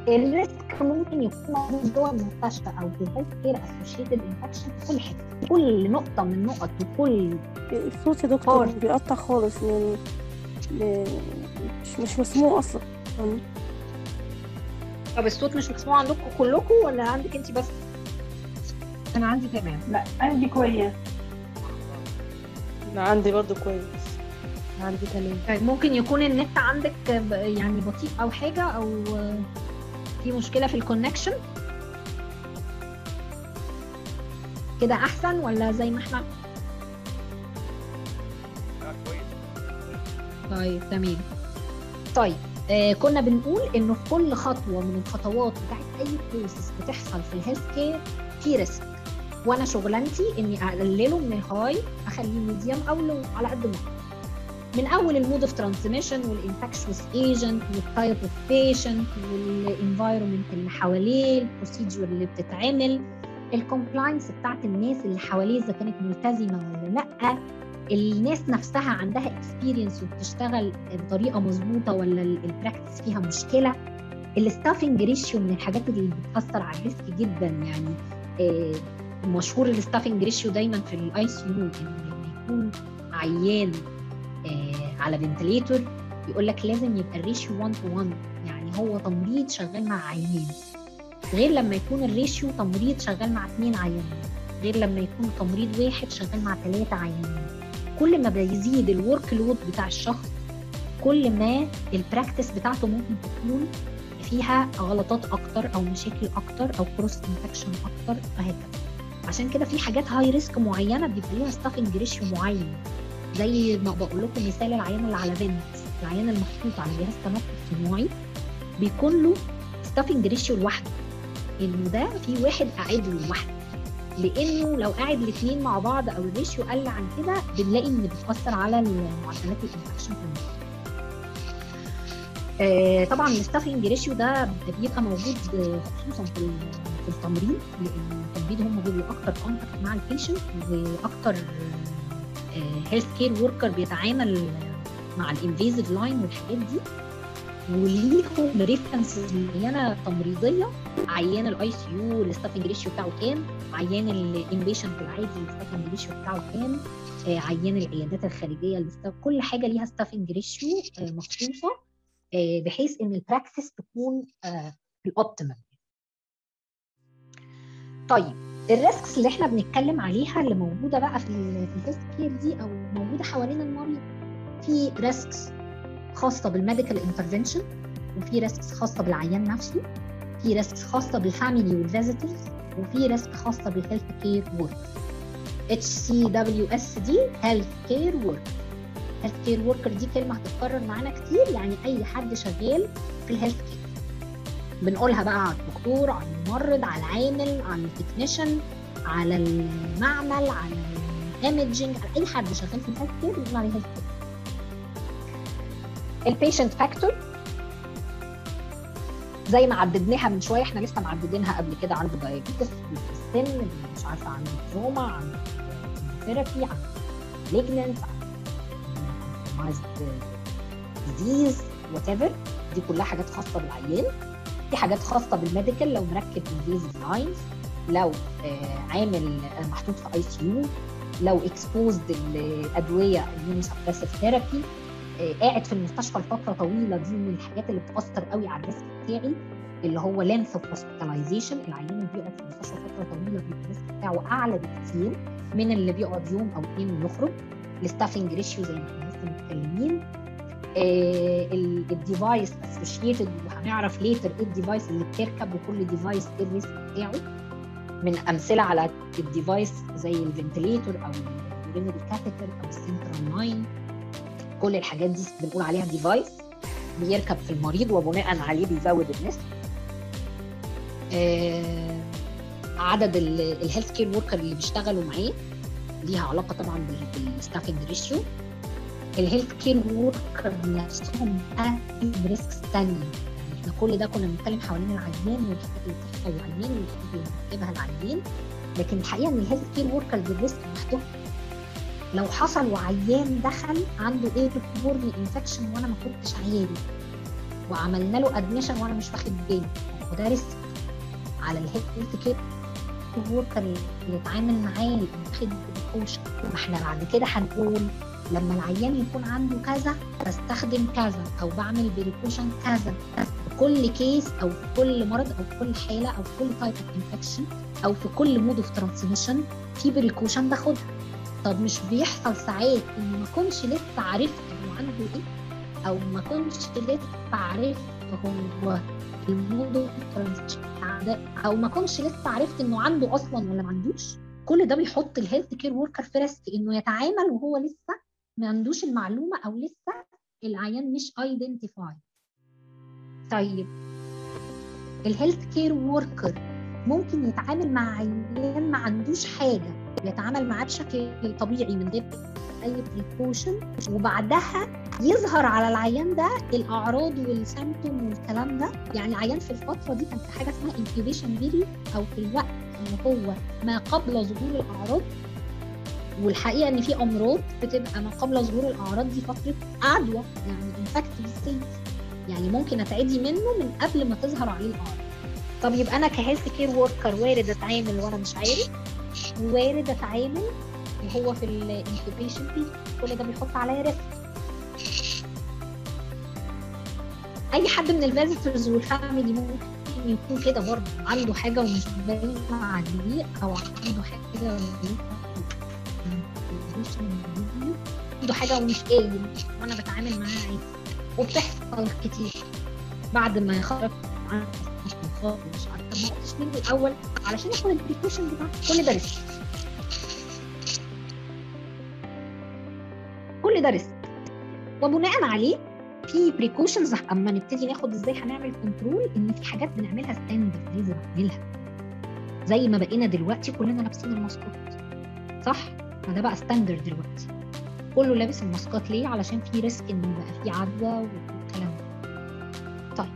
الريسك ممكن يكون موجود جوه المستشفى او في الهيلث كير اسوشيتد انفكشن في كل حته كل نقطه من نقط وكل الصوت يا دكتور خالص. بيقطع خالص من م- مش مش مسموع اصلا طب الصوت مش مسموع عندكم كلكم ولا عندك انت بس؟ انا عندي تمام لا عندي كويس انا عندي برضو كويس عندي تمام طيب ممكن يكون النت عندك ب- يعني بطيء او حاجه او في مشكله في الكونكشن كده احسن ولا زي ما احنا طيب تمام طيب آه كنا بنقول انه في كل خطوه من الخطوات بتاعت اي بروسيس بتحصل في الهيلث كير في ريسك وانا شغلانتي اني اقلله من الهاي اخليه ميديوم او لو على قد ما أقدر. من اول المود اوف ترانسميشن والانفكشوس ايجنت والتايب اوف بيشنت والانفايرمنت اللي حواليه البروسيجر اللي بتتعمل الكومبلاينس بتاعت الناس اللي حواليه اذا كانت ملتزمه ولا لا الناس نفسها عندها اكسبيرينس وبتشتغل بطريقه مظبوطه ولا البراكتس فيها مشكله الستافنج ريشيو من الحاجات اللي بتاثر على الريسك جدا يعني آه، مشهور الستافنج ريشيو دايما في الاي سي يو ان لما يكون عيان آه، على فنتليتور يقول لك لازم يبقى الريشيو 1 تو 1 يعني هو تمريض شغال مع عيان غير لما يكون الريشيو تمريض شغال مع اثنين عيانين غير لما يكون تمريض واحد شغال مع ثلاثة عيانين كل ما بيزيد الورك لود بتاع الشخص كل ما البراكتس بتاعته ممكن تكون فيها غلطات اكتر او مشاكل اكتر او كروس انفكشن اكتر وهكذا عشان كده في حاجات هاي ريسك معينه بيبقى ليها ستافنج ريشيو معين زي ما بقول لكم مثال العيان اللي على بنت العيان المحطوط على جهاز تنفس صناعي بيكون له ستافنج ريشيو لوحده انه ده في واحد قاعد له لوحده لانه لو قاعد الاثنين مع بعض او الريشيو قل عن كده بنلاقي ان بتاثر على معدلات الانفكشن في المخ آه، طبعا الستافنج ريشيو ده بيبقى موجود آه، خصوصا في ال- في التمريض لان التمريض هم بيبقوا اكتر كونتاكت مع البيشنت واكتر هيلث كير وركر بيتعامل مع الانفيزيف لاين والحاجات دي وليهم ريفرنسز معينه تمريضيه عيان الاي سي يو الستافنج ريشيو بتاعه كام عيان الانبيشنت العادي الستافنج ريشيو بتاعه كام آه، عيان العيادات الخارجيه الستاف كل حاجه ليها ستافنج ريشيو مخصوصه آه، بحيث ان البراكتس تكون آه، الاوبتيمال طيب الريسكس اللي احنا بنتكلم عليها اللي موجوده بقى في ال في الهيلث كير دي او موجوده حوالين المريض في ريسكس خاصه بالميديكال انترفنشن وفي ريسكس خاصه بالعيان نفسه في ريسكس خاصه بالفاميلي والفيزيتورز وفي ريسك خاصه بالهيلث كير ورك اتش سي دبليو اس دي هيلث كير ورك هيلث كير وركر دي كلمه هتتكرر معانا كتير يعني اي حد شغال في الهيلث كير بنقولها بقى على الدكتور على الممرض على العامل على التكنيشن على المعمل على الايمجنج على اي حد شغال في الهيلث كير بنقول عليه هيلث كير البيشنت فاكتور زي ما عددناها من شويه احنا لسه معددينها قبل كده عنده دايابيتس في السن مش عارفه عنده تروما عنده ثيرابي عنده مالجننت ديزيز وات ايفر دي كلها حاجات خاصه بالعيان في حاجات خاصه بالميديكال لو مركب انفيزيف لاينز لو آه عامل آه محطوط في اي سي يو لو اكسبوزد الادويه اليونيسبريسيف ثيرابي آه قاعد في المستشفى لفتره طويله دي من الحاجات اللي بتاثر قوي على الريسك بتاعي اللي هو لينث اوف هوسبيتاليزيشن العيان اللي بيقعد في المستشفى فتره طويله بيبقى الريسك بتاعه اعلى بكتير من اللي بيقعد يوم او اثنين ويخرج الستافنج ريشيو زي ما احنا لسه متكلمين الديفايس اسوشيتد وهنعرف ليتر ايه الديفايس اللي بتركب وكل ديفايس ايه الريسك بتاعه من امثله على الديفايس زي الفنتليتور او اليورينري كاثيتر او السنترال لاين كل الحاجات دي بنقول عليها ديفايس بيركب في المريض وبناء عليه بيزود الريسك آه عدد الهيلث كير وركر اللي بيشتغلوا معاه ليها علاقه طبعا بالستافنج ريشيو الهيلث كير وركر نفسهم بقى بريسكس ثانيه يعني احنا كل ده كنا بنتكلم حوالين العيان والحاجات اللي بتحصل للعيان والحاجات اللي بنكتبها العيان لكن الحقيقه ان الهيلث كير وركر بالريسك لوحدهم لو حصل وعيان دخل عنده ايه بورن انفكشن وانا ما كنتش عارف وعملنا له ادميشن وانا مش واخد بالي وده ريسك على الهيلث كير وركر اللي يتعامل معاه ياخد بريكوشن ما احنا بعد كده هنقول لما العيان يكون عنده كذا بستخدم كذا او بعمل بريكوشن كذا في كل كيس او في كل مرض او في كل حاله او في كل تايب اوف انفكشن او في كل مود اوف ترانسميشن في بريكوشن باخدها طب مش بيحصل ساعات اني ما كنتش لسه عرفت انه عنده ايه او ما كنتش لسه عرفت هو المود اوف ترانسميشن او ما كنتش لسه عرفت انه عنده اصلا ولا ما عندوش كل ده بيحط الهيلث كير وركر في ريسك انه يتعامل وهو لسه ما عندوش المعلومه او لسه العيان مش ايدنتيفاي طيب الهيلث كير وركر ممكن يتعامل مع عيان ما عندوش حاجه يتعامل معاه بشكل طبيعي من غير اي بريكوشن وبعدها يظهر على العيان ده الاعراض والسيمتوم والكلام ده يعني العيان في الفتره دي كان في حاجه اسمها انكيوبيشن بيريود او في الوقت اللي هو ما قبل ظهور الاعراض والحقيقه ان في امراض بتبقى ما قبل ظهور الاعراض دي فتره عدوى يعني انفكتيف ستيت يعني ممكن اتعدي منه من قبل ما تظهر عليه الاعراض طب يبقى انا كهيلث كير وركر وارد اتعامل وانا مش عارف وارد اتعامل وهو في الانكيوبيشن بيريود كل ده بيحط عليا ريسك اي حد من الفيزيتورز والفاميلي ممكن يكون كده برضه عنده حاجه ومش باين عليه او عنده حاجه عنده حاجه ومش قايل وانا بتعامل معاه عادي وبتحصل كتير بعد ما يخرج عن مش عارفه ما قلتش منه الاول علشان ياخد البريكوشن بتاعته كل ده ريسك كل ده ريسك وبناء عليه في بريكوشنز اما نبتدي ناخد ازاي هنعمل كنترول ان في حاجات بنعملها ستاندرد لازم نعملها زي ما بقينا دلوقتي كلنا لابسين الماسكات صح؟ ما ده بقى ستاندرد دلوقتي كله لابس الماسكات ليه؟ علشان في ريسك ان بقى في عدوى والكلام ده طيب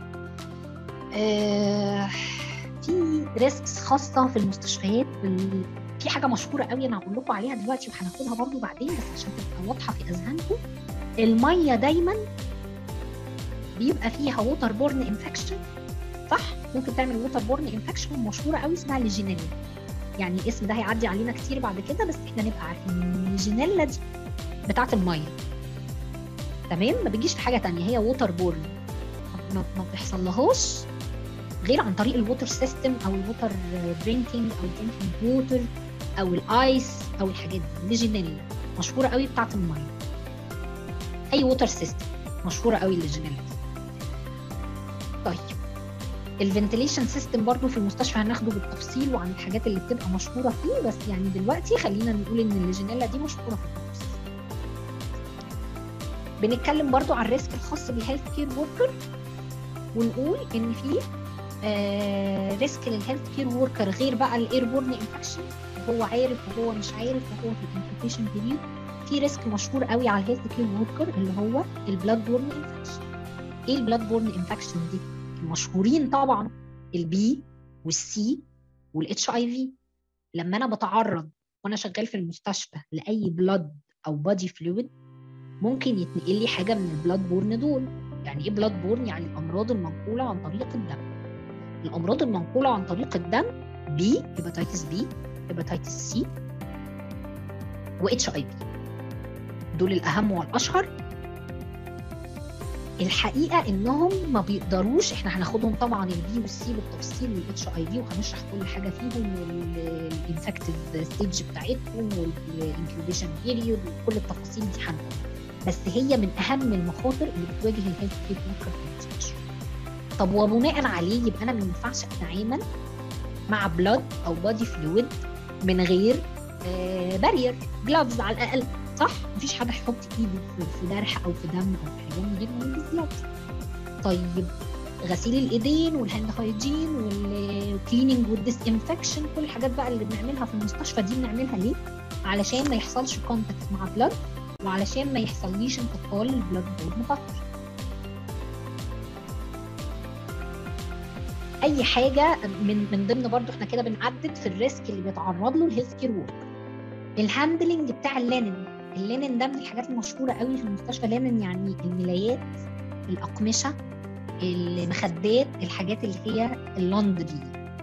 آه في ريسكس خاصه في المستشفيات بال... في حاجه مشهوره قوي انا هقول لكم عليها دلوقتي وهناخدها برضو بعدين بس عشان تبقى واضحه في اذهانكم الميه دايما بيبقى فيها ووتر بورن انفكشن صح ممكن تعمل ووتر بورن انفكشن مشهوره قوي اسمها ليجينيلا يعني الاسم ده هيعدي علينا كتير بعد كده بس احنا نبقى عارفين ان الليجينيلا دي بتاعه الميه تمام ما بيجيش في حاجه تانية هي ووتر بورن ما بتحصلهاش غير عن طريق الووتر سيستم او الووتر درينكينج او درينكينج ووتر او الايس او الحاجات دي ليجينيلا مشهوره قوي بتاعه الميه اي ووتر سيستم مشهوره قوي الليجينيلا دي طيب الفنتليشن سيستم برضو في المستشفى هناخده بالتفصيل وعن الحاجات اللي بتبقى مشهوره فيه بس يعني دلوقتي خلينا نقول ان الليجينيلا دي مشهوره في التخصص بنتكلم برضو عن الريسك الخاص بالهيلث كير وركر ونقول ان في آه ريسك للهيلث كير وركر غير بقى الايربورن انفكشن وهو عارف وهو مش عارف وهو في الانكيوبيشن بيريود في ريسك مشهور قوي على الهيلث كير وركر اللي هو البلاد بورن انفكشن ايه البلاد بورن انفكشن دي المشهورين طبعا البي والسي والاتش اي في لما انا بتعرض وانا شغال في المستشفى لاي بلاد او بادي فلويد ممكن يتنقل لي حاجه من البلاد بورن دول يعني ايه بلاد بورن يعني الامراض المنقوله عن طريق الدم الامراض المنقوله عن طريق الدم بي هيباتيتس بي هيباتيتس سي واتش اي في دول الاهم والاشهر الحقيقه انهم ما بيقدروش احنا هناخدهم طبعا البي والسي بالتفصيل والاتش اي في وهنشرح كل حاجه فيهم والانفكتيف ستيج بتاعتهم والانكيوبيشن بيريود وكل التفاصيل دي هنقولها بس هي من اهم المخاطر اللي بتواجه الهيلث كير وركر في المستشفى طب وبناء عليه يبقى انا ما ينفعش اتعامل مع بلاد او بادي فلويد من غير آه بارير جلافز على الاقل صح مفيش حد هيحط ايده في جرح او في دم او في حاجه من غير ما يلبس جلافز طيب غسيل الايدين والهاند هايجين والكليننج والديس انفكشن كل الحاجات بقى اللي بنعملها في المستشفى دي بنعملها ليه علشان ما يحصلش كونتاكت مع بلاد وعلشان ما يحصليش انتقال للبلاد بورن مفكر اي حاجه من من ضمن برضو احنا كده بنعدد في الريسك اللي بيتعرض له الهيلث كير ورك الهاندلنج بتاع اللينن اللينن ده من الحاجات المشهوره قوي في المستشفى لينن يعني الملايات الاقمشه المخدات الحاجات اللي هي اللوندري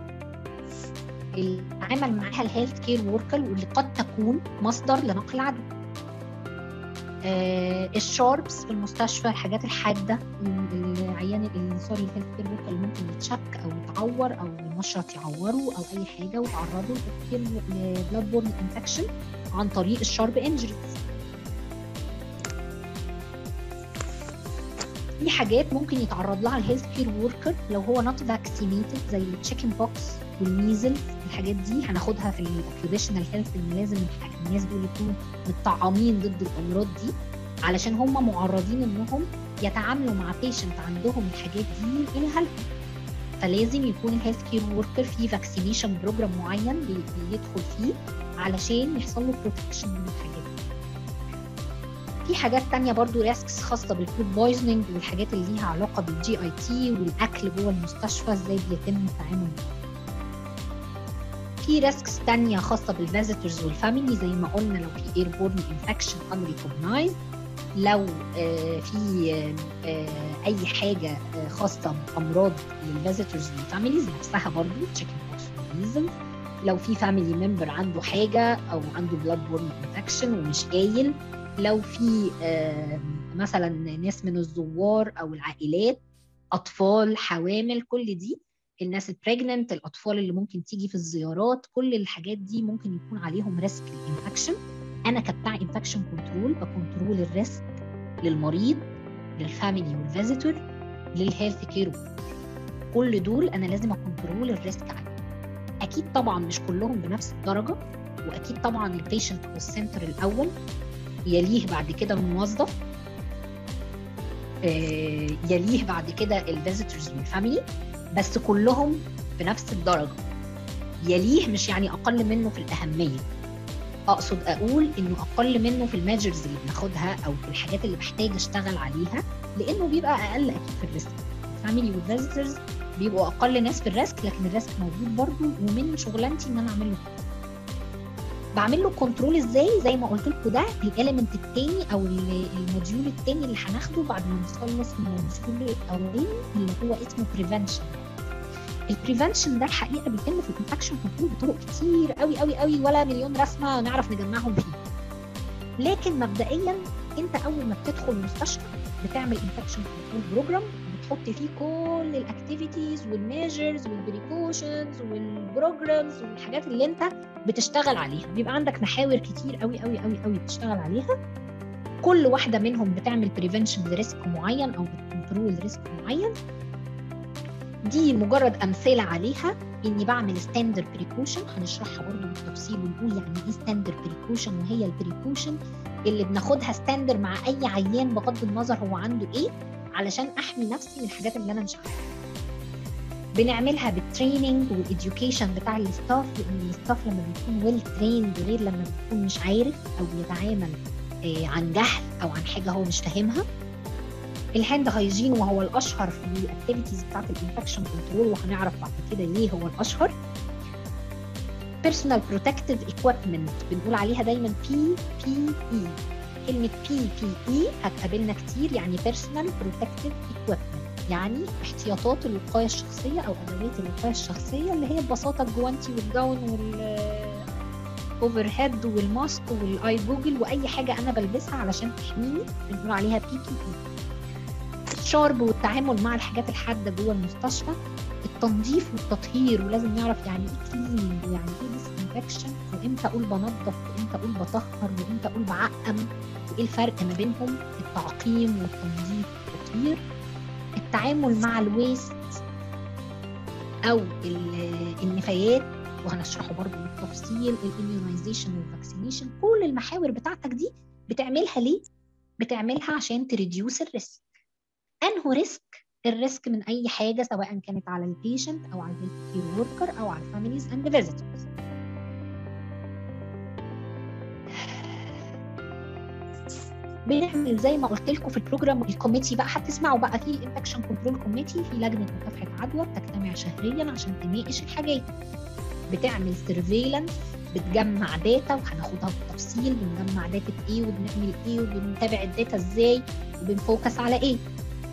اللي عمل معاها الهيلث كير وركر واللي قد تكون مصدر لنقل عدوى آه الشاربس في المستشفى الحاجات الحاده العيان اللي سوري الهيلث كير وركر اللي ممكن يتشك او يتعور او المشرط يعوره او اي حاجه ويتعرضوا لبلاد بورن انفكشن عن طريق الشارب انجريز في حاجات ممكن يتعرض لها الهيلث كير وركر لو هو نوت فاكسينيتد زي التشيكن بوكس والميزل الحاجات دي هناخدها في الاوكيوبيشنال هيلث ان لازم الناس دول يكونوا متطعمين ضد الامراض دي علشان هم معرضين انهم يتعاملوا مع بيشنت عندهم الحاجات دي ان هيلث فلازم يكون الهيلث كير وركر في فاكسينيشن بروجرام معين بيدخل فيه علشان يحصل له بروتكشن من الحاجات دي. في حاجات تانية برضو ريسكس خاصة بالفود بويزنينج والحاجات اللي ليها علاقة بالجي اي تي والاكل جوه المستشفى ازاي بيتم التعامل معاه. في ريسكس تانية خاصة بالفيزيتورز والفاميلي زي ما قلنا لو في اير بورن انفكشن unrecognized لو في اي حاجه خاصه بامراض للفيزيتورز والفاميليز نفسها برضه تشيكن بوكس والميزل لو في فاميلي ممبر عنده حاجه او عنده بلاد بورن انفكشن ومش قايل لو في مثلا ناس من الزوار او العائلات اطفال حوامل كل دي الناس البريجننت الاطفال اللي ممكن تيجي في الزيارات كل الحاجات دي ممكن يكون عليهم ريسك للانفكشن انا كبتاع انفكشن كنترول بكنترول الريسك للمريض للفاميلي والفيزيتور للهيلث كير كل دول انا لازم اكنترول الريسك عليهم اكيد طبعا مش كلهم بنفس الدرجه واكيد طبعا البيشنت هو السنتر الاول يليه بعد كده الموظف آه يليه بعد كده الفيزيتورز والفاميلي بس كلهم بنفس الدرجه يليه مش يعني اقل منه في الاهميه اقصد اقول انه اقل منه في الميجرز اللي بناخدها او في الحاجات اللي بحتاج اشتغل عليها لانه بيبقى اقل اكيد في الريسك الفاميلي والفيزيتورز بيبقوا اقل ناس في الريسك لكن الريسك موجود برضه ومن شغلانتي ان انا اعمل له بعمل له كنترول ازاي زي ما قلت لكم ده الاليمنت الثاني او الموديول الثاني اللي هناخده بعد ما نخلص الموديول الاولاني اللي هو اسمه بريفنشن البريفنشن ده الحقيقه بيتم في الانفكشن كنترول بطرق كتير قوي قوي قوي ولا مليون رسمه نعرف نجمعهم فيه لكن مبدئيا انت اول ما بتدخل المستشفى بتعمل انفكشن كنترول بروجرام بتحط فيه كل الاكتيفيتيز والميجرز والبريكوشنز والبروجرامز والحاجات اللي انت بتشتغل عليها بيبقى عندك محاور كتير قوي قوي قوي قوي بتشتغل عليها كل واحده منهم بتعمل بريفنشن لريسك معين او بتكنترول ريسك معين دي مجرد امثله عليها اني بعمل ستاندر بريكوشن هنشرحها برضو بالتفصيل ونقول يعني ايه ستاندر بريكوشن وهي البريكوشن اللي بناخدها ستاندر مع اي عيان بغض النظر هو عنده ايه علشان احمي نفسي من الحاجات اللي انا مش عارفها بنعملها بالتريننج والاديوكيشن بتاع الستاف لان الستاف لما بيكون ويل تريند غير لما بيكون مش عارف او بيتعامل عن جهل او عن حاجه هو مش فاهمها الهاند هايجين وهو الاشهر في الاكتيفيتيز بتاعت الانفكشن كنترول وهنعرف بعد كده ليه هو الاشهر بيرسونال بروتكتيف ايكويبمنت بنقول عليها دايما بي بي اي كلمه بي بي اي هتقابلنا كتير يعني بيرسونال بروتكتيف ايكويبمنت يعني احتياطات الوقايه الشخصيه او ادوات الوقايه الشخصيه اللي هي ببساطه الجوانتي والجاون وال اوفر هيد والماسك والاي جوجل واي حاجه انا بلبسها علشان تحميني بنقول عليها بي بي اي الشارب والتعامل مع الحاجات الحاده جوه المستشفى التنظيف والتطهير ولازم نعرف يعني ايه كليننج ويعني ايه ديسانفكشن وامتى اقول بنظف وامتى اقول بطهر وامتى اقول بعقم وايه الفرق ما بينهم التعقيم والتنظيف والتطهير التعامل مع الويست او النفايات وهنشرحه برضه بالتفصيل الاميونايزيشن والفاكسينيشن كل المحاور بتاعتك دي بتعملها ليه؟ بتعملها عشان تريديوس الريسك انه ريسك الريسك من اي حاجه سواء كانت على البيشنت او على الهيلث كير وركر او على الفاميليز اند فيزيتورز بنعمل زي ما قلت لكم في البروجرام الكوميتي بقى هتسمعوا بقى في انفكشن كنترول كوميتي في لجنه مكافحه عدوى بتجتمع شهريا عشان تناقش الحاجات بتعمل سيرفيلانس بتجمع داتا وهناخدها بالتفصيل بنجمع داتا ايه وبنعمل ايه وبنتابع الداتا ازاي وبنفوكس على ايه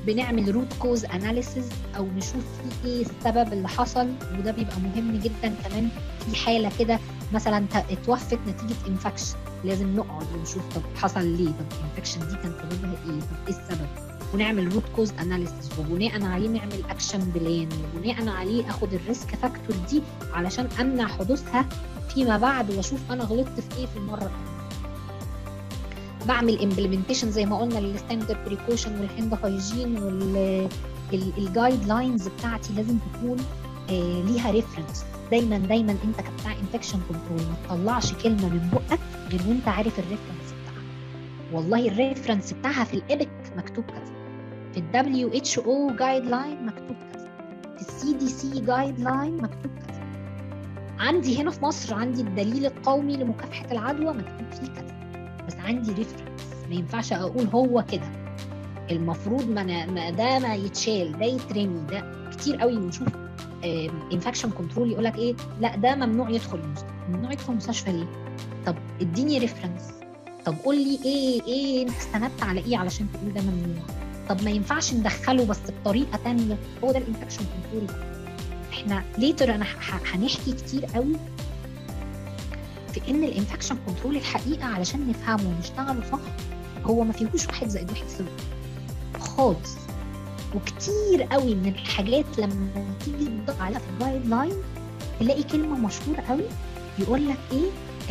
بنعمل روت كوز اناليسيز او نشوف في ايه السبب اللي حصل وده بيبقى مهم جدا كمان في حاله كده مثلا ت- اتوفت نتيجه انفكشن لازم نقعد ونشوف طب حصل ليه طب الانفكشن دي كان سببها ايه طب ايه السبب ونعمل روت كوز اناليسيس وبناء عليه نعمل اكشن بلان وبناء عليه اخد الريسك فاكتور دي علشان امنع حدوثها فيما بعد واشوف انا غلطت في ايه في المره القادمه بعمل امبلمنتيشن زي ما قلنا للستاندرد بريكوشن والهاند هايجين والجايد لاينز بتاعتي لازم تكون آه ليها ريفرنس دايما دايما انت كبتاع انفكشن كنترول ما تطلعش كلمه من بقك غير وانت عارف الريفرنس بتاعها والله الريفرنس بتاعها في الابك مكتوب كذا في الدبليو اتش او جايد لاين مكتوب كذا في السي دي سي جايد لاين مكتوب كذا عندي هنا في مصر عندي الدليل القومي لمكافحه العدوى مكتوب فيه كذا بس عندي ريفرنس ما ينفعش اقول هو كده المفروض ما, أنا ما ده ما يتشال ده يترمي ده كتير قوي بنشوف انفكشن كنترول يقول لك ايه لا ده ممنوع يدخل المستشفى ممنوع يدخل المستشفى ليه طب اديني ريفرنس طب قول لي ايه ايه انت استندت على ايه علشان تقول ده ممنوع طب ما ينفعش ندخله بس بطريقه تانية هو ده الانفكشن كنترول احنا ليتر انا ح- هنحكي كتير قوي في ان الانفكشن كنترول الحقيقه علشان نفهمه ونشتغله صح هو ما فيهوش واحد زائد واحد صفر خالص وكتير قوي من الحاجات لما تيجي تدور عليها في الجايد لاين تلاقي كلمه مشهوره قوي يقول لك ايه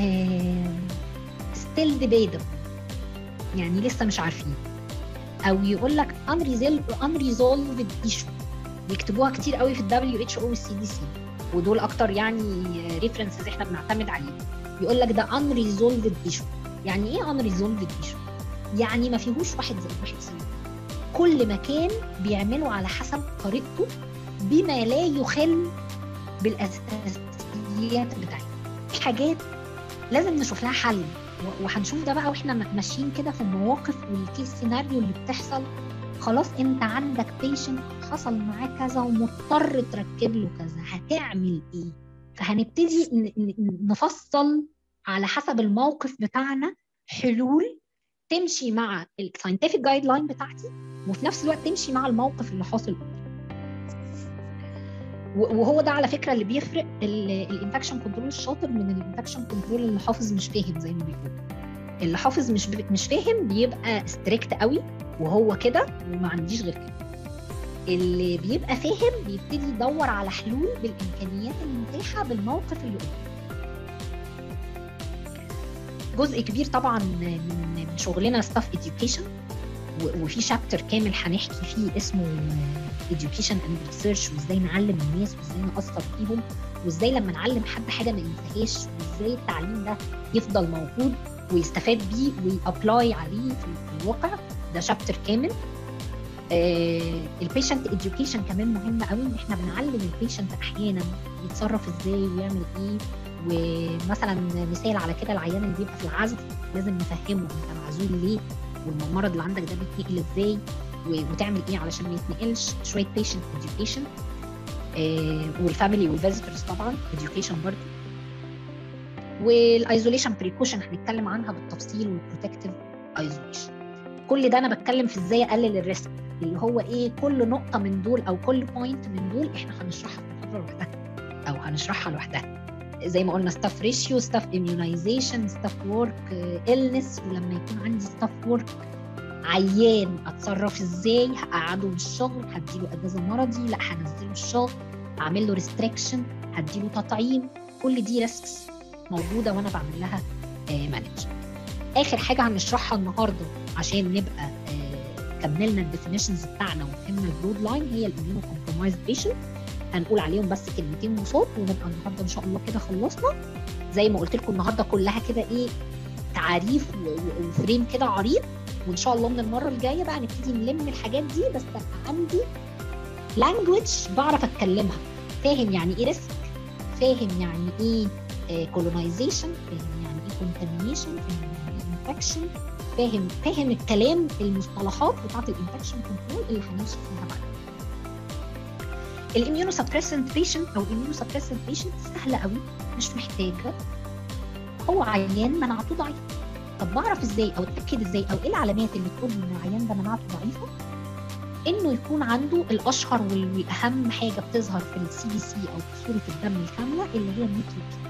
ستيل ديبيتبل يعني لسه مش عارفين او يقول لك unresolved issue بيكتبوها كتير قوي في الدبليو اتش او والسي دي سي ودول اكتر يعني ريفرنسز احنا بنعتمد عليه يقول لك ده unresolved issue يعني ايه unresolved issue يعني ما فيهوش واحد زائد واحد صفر كل مكان بيعمله على حسب طريقته بما لا يخل بالاساسيات بتاعتنا في حاجات لازم نشوف لها حل و- وهنشوف ده بقى واحنا م- ماشيين كده في المواقف والكيس سيناريو اللي بتحصل خلاص انت عندك بيشنت حصل معاه كذا ومضطر تركب له كذا هتعمل ايه فهنبتدي ن- ن- نفصل على حسب الموقف بتاعنا حلول تمشي مع الساينتفك جايد لاين بتاعتي وفي نفس الوقت تمشي مع الموقف اللي حاصل و- وهو ده على فكره اللي بيفرق الانفكشن كنترول الشاطر من الانفكشن كنترول اللي حافظ مش فاهم زي ما بيقولوا اللي حافظ مش ب... مش فاهم بيبقى ستريكت قوي وهو كده وما عنديش غير كده اللي بيبقى فاهم بيبتدي يدور على حلول بالامكانيات المتاحه بالموقف اللي قدامه جزء كبير طبعا من من شغلنا ستاف education و- وفي شابتر كامل هنحكي فيه اسمه education and research وازاي نعلم الناس وازاي نأثر فيهم وازاي لما نعلم حد حاجه ما ينساهاش وازاي التعليم ده يفضل موجود ويستفاد بيه ويابلاي عليه في في الواقع ده شابتر كامل البيشنت education كمان مهم قوي ان احنا بنعلم البيشنت احيانا يتصرف ازاي ويعمل ايه ومثلا مثال على كده العيان اللي بيبقى في العزل لازم نفهمه انت معزول ليه والمرض اللي عندك ده بيتنقل ازاي و- وتعمل ايه علشان ما يتنقلش شويه بيشنت education آه، والفاميلي والفيزيتورز طبعا education برضه والايزوليشن بريكوشن هنتكلم عنها بالتفصيل والبروتكتيف ايزوليشن كل ده انا بتكلم في ازاي اقلل الريسك اللي هو ايه كل نقطه من دول او كل بوينت من دول احنا هنشرحها في محاضره لوحدها او هنشرحها لوحدها زي ما قلنا ستاف ريشيو ستاف immunization ستاف ورك illness ولما يكون عندي ستاف ورك عيان اتصرف ازاي هقعده من الشغل هديله اجازه مرضي لا هنزله الشغل اعمل له ريستريكشن هديله تطعيم كل دي ريسكس موجوده وانا بعمل لها مانج اخر حاجه هنشرحها النهارده عشان نبقى آه، كملنا الديفينيشنز بتاعنا وفهمنا البرود لاين هي الاميونو كومبرومايز بيشنت هنقول عليهم بس كلمتين وصوت ونبقى النهارده ان شاء الله كده خلصنا زي ما قلت لكم النهارده كلها كده ايه تعريف و- و- وفريم كده عريض وان شاء الله من المره الجايه بقى نبتدي نلم الحاجات دي بس ابقى عندي لانجوج بعرف اتكلمها فاهم يعني ايه ريسك فاهم يعني ايه كولونايزيشن فاهم يعني ايه كونتامينيشن فاهم يعني ايه انفكشن فاهم فاهم الكلام المصطلحات بتاعت الانفكشن كنترول اللي هنمشي فيها بعد الاميونو سبريسنت بيشنت او الاميونو سبريسنت بيشنت سهله قوي مش محتاجه هو عيان مناعته ضعيفه طب بعرف ازاي او اتاكد ازاي او ايه العلامات اللي تقول ان العيان ده مناعته ضعيفه انه يكون عنده الاشهر والاهم حاجه بتظهر في السي بي سي او في صوره الدم الكامله اللي هي النيتروبين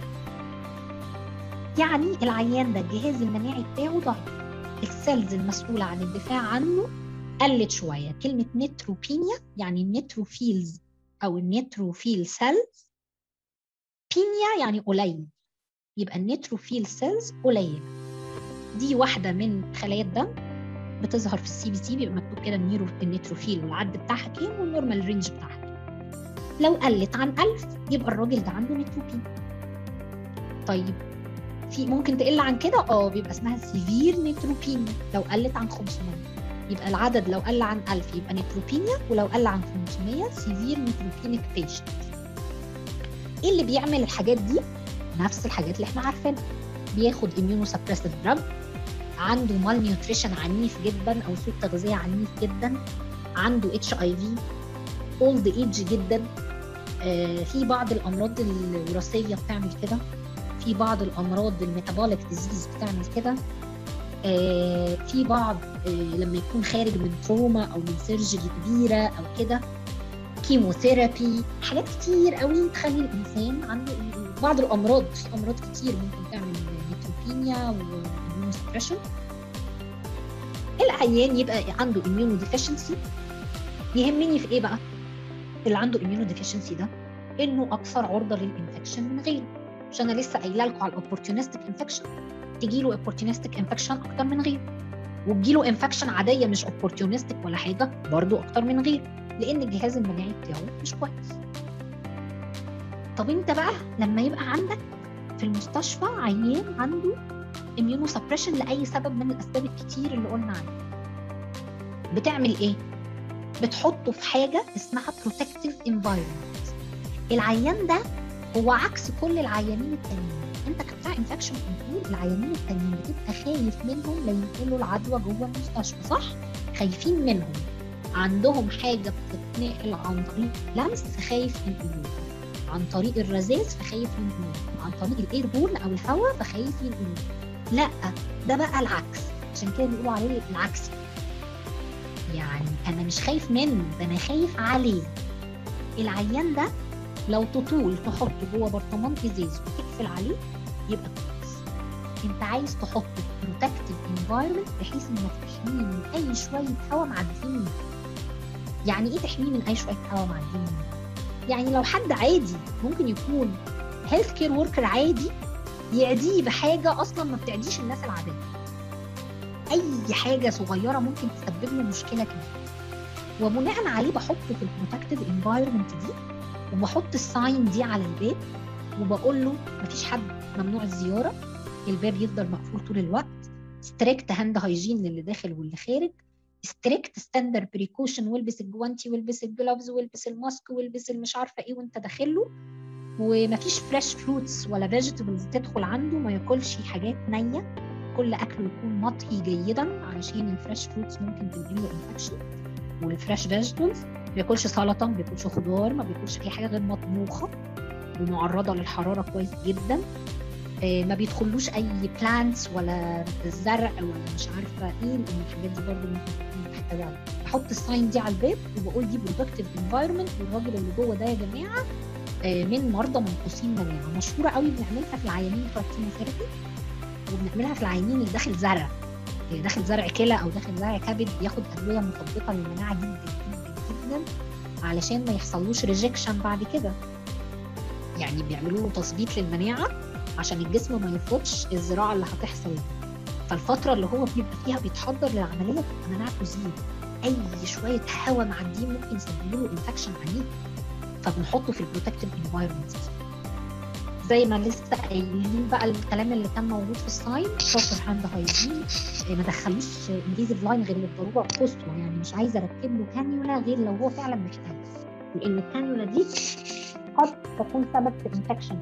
يعني العيان ده الجهاز المناعي بتاعه ضعيف السيلز المسؤوله عن الدفاع عنه قلت شويه كلمه نيتروبينيا يعني النيتروفيلز او النيتروفيل سيلز بينيا يعني قليل يبقى النيتروفيل سيلز قليله دي واحده من خلايا الدم بتظهر في السي بي سي بيبقى مكتوب كده النيرو النيتروفيل والعد بتاعها كام والنورمال رينج بتاعها كام لو قلت عن 1000 يبقى الراجل ده عنده نيتروبين طيب في ممكن تقل عن كده اه بيبقى اسمها سيفير نيتروبينيا لو قلت عن 500 يبقى العدد لو قل عن 1000 يبقى نيتروبينيا ولو قل عن 500 سيفير نيتروبينيك بيشنت ايه اللي بيعمل الحاجات دي نفس الحاجات اللي احنا عارفينها بياخد اميونو سبريسيف دراج عنده مال نيوتريشن عنيف جدا او سوء تغذيه عنيف جدا عنده اتش اي في اولد ايج جدا آه في بعض الامراض الوراثيه بتعمل كده في بعض الامراض الميتابوليك ديزيز بتعمل كده آه في بعض آه لما يكون خارج من تروما او من سيرجري كبيره او كده كيموثيرابي حاجات كتير قوي تخلي الانسان عنده بعض الامراض في امراض كتير ممكن تعمل نيتروبينيا واميونوسبريشن العيان يبقى عنده اميونو ديفيشنسي يهمني في ايه بقى اللي عنده اميونو ديفيشنسي ده انه اكثر عرضه للانفكشن من غيره مش انا لسه قايله لكم على الاوبورتونستيك انفكشن تجي له اوبورتونستيك انفكشن اكتر من غيره وتجي له انفكشن عاديه مش اوبورتونستيك ولا حاجه برضه اكتر من غيره لان الجهاز المناعي بتاعه مش كويس طب انت بقى لما يبقى عندك في المستشفى عيان عنده اميونو سبريشن لاي سبب من الاسباب الكتير اللي قلنا عليها بتعمل ايه بتحطه في حاجه اسمها بروتكتيف انفايرمنت العيان ده هو عكس كل العيانين التانيين انت كبتاع انفكشن كنترول العيانين التانيين بتبقى خايف منهم لا ينقلوا العدوى جوه المستشفى صح خايفين منهم عندهم حاجه بتتنقل عن طريق لمس فخايف ينقلوها عن طريق الرذاذ فخايف ينقلوها عن طريق الاير بول او الهواء فخايف ينقلوها لا ده بقى العكس عشان كده بيقولوا عليه العكسي يعني انا مش خايف منه ده انا خايف عليه العيان ده لو تطول تحطه جوه برطمان ازاز وتقفل عليه يبقى كويس انت عايز تحطه في بروتكتيف انفايرمنت بحيث انك تحميه من اي شويه هواء معديين يعني ايه تحميه من اي شويه هواء معديين يعني لو حد عادي ممكن يكون هيلث كير وركر عادي يعديه بحاجه اصلا ما بتعديش الناس العاديه اي حاجه صغيره ممكن تسبب له مشكله كبيره وبناء عليه بحطه في البروتكتيف انفايرمنت دي وبحط الساين دي على الباب وبقول له مفيش حد ممنوع الزياره الباب يفضل مقفول طول الوقت ستريكت هاند هايجين للي داخل واللي خارج ستريكت ستاندر بريكوشن والبس الجوانتي والبس الجلافز والبس الماسك والبس المش عارفه ايه وانت داخله ومفيش فريش فروتس ولا فيجيتابلز تدخل عنده ما ياكلش حاجات نيه كل اكله يكون مطهي جيدا علشان الفريش فروتس ممكن تنقل له انفكشن والفريش فيجيتابلز ما بياكلش سلطه ما بياكلش خضار ما بياكلش اي حاجه غير مطبوخه ومعرضه للحراره كويس جدا ما بيدخلوش اي بلانتس ولا زرع ولا مش عارفه ايه لان الحاجات دي برضه ممكن تكون محتاجه بحط الساين دي على الباب وبقول دي بروتكتيف انفايرمنت والراجل اللي جوه ده يا جماعه من مرضى منقوصين مناعه مشهوره قوي بنعملها في العيانين بتوع الكيموثيرابي وبنعملها في العيانين اللي داخل زرع اللي داخل زرع كلى او داخل زرع كبد بياخد ادويه مثبطه للمناعه جدا جدا جدا علشان ما يحصلوش ريجكشن بعد كده يعني بيعملوا له تثبيط للمناعه عشان الجسم ما يفوتش الزراعه اللي هتحصل فالفتره اللي هو بيبقى فيها بيتحضر للعمليه بتبقى مناعته زيرو اي شويه هواء معديين ممكن يسببوا له انفكشن عنيف فبنحطه في البروتكتيف انفايرمنت زي ما لسه قايلين بقى الكلام اللي كان موجود في الساين بروبر هاند هايجين ما دخلوش انفيزيف لاين غير للضروره القصوى يعني مش عايزه اركب له كانيولا غير لو هو فعلا محتاج لان الكانيولا دي قد تكون سبب في انفكشن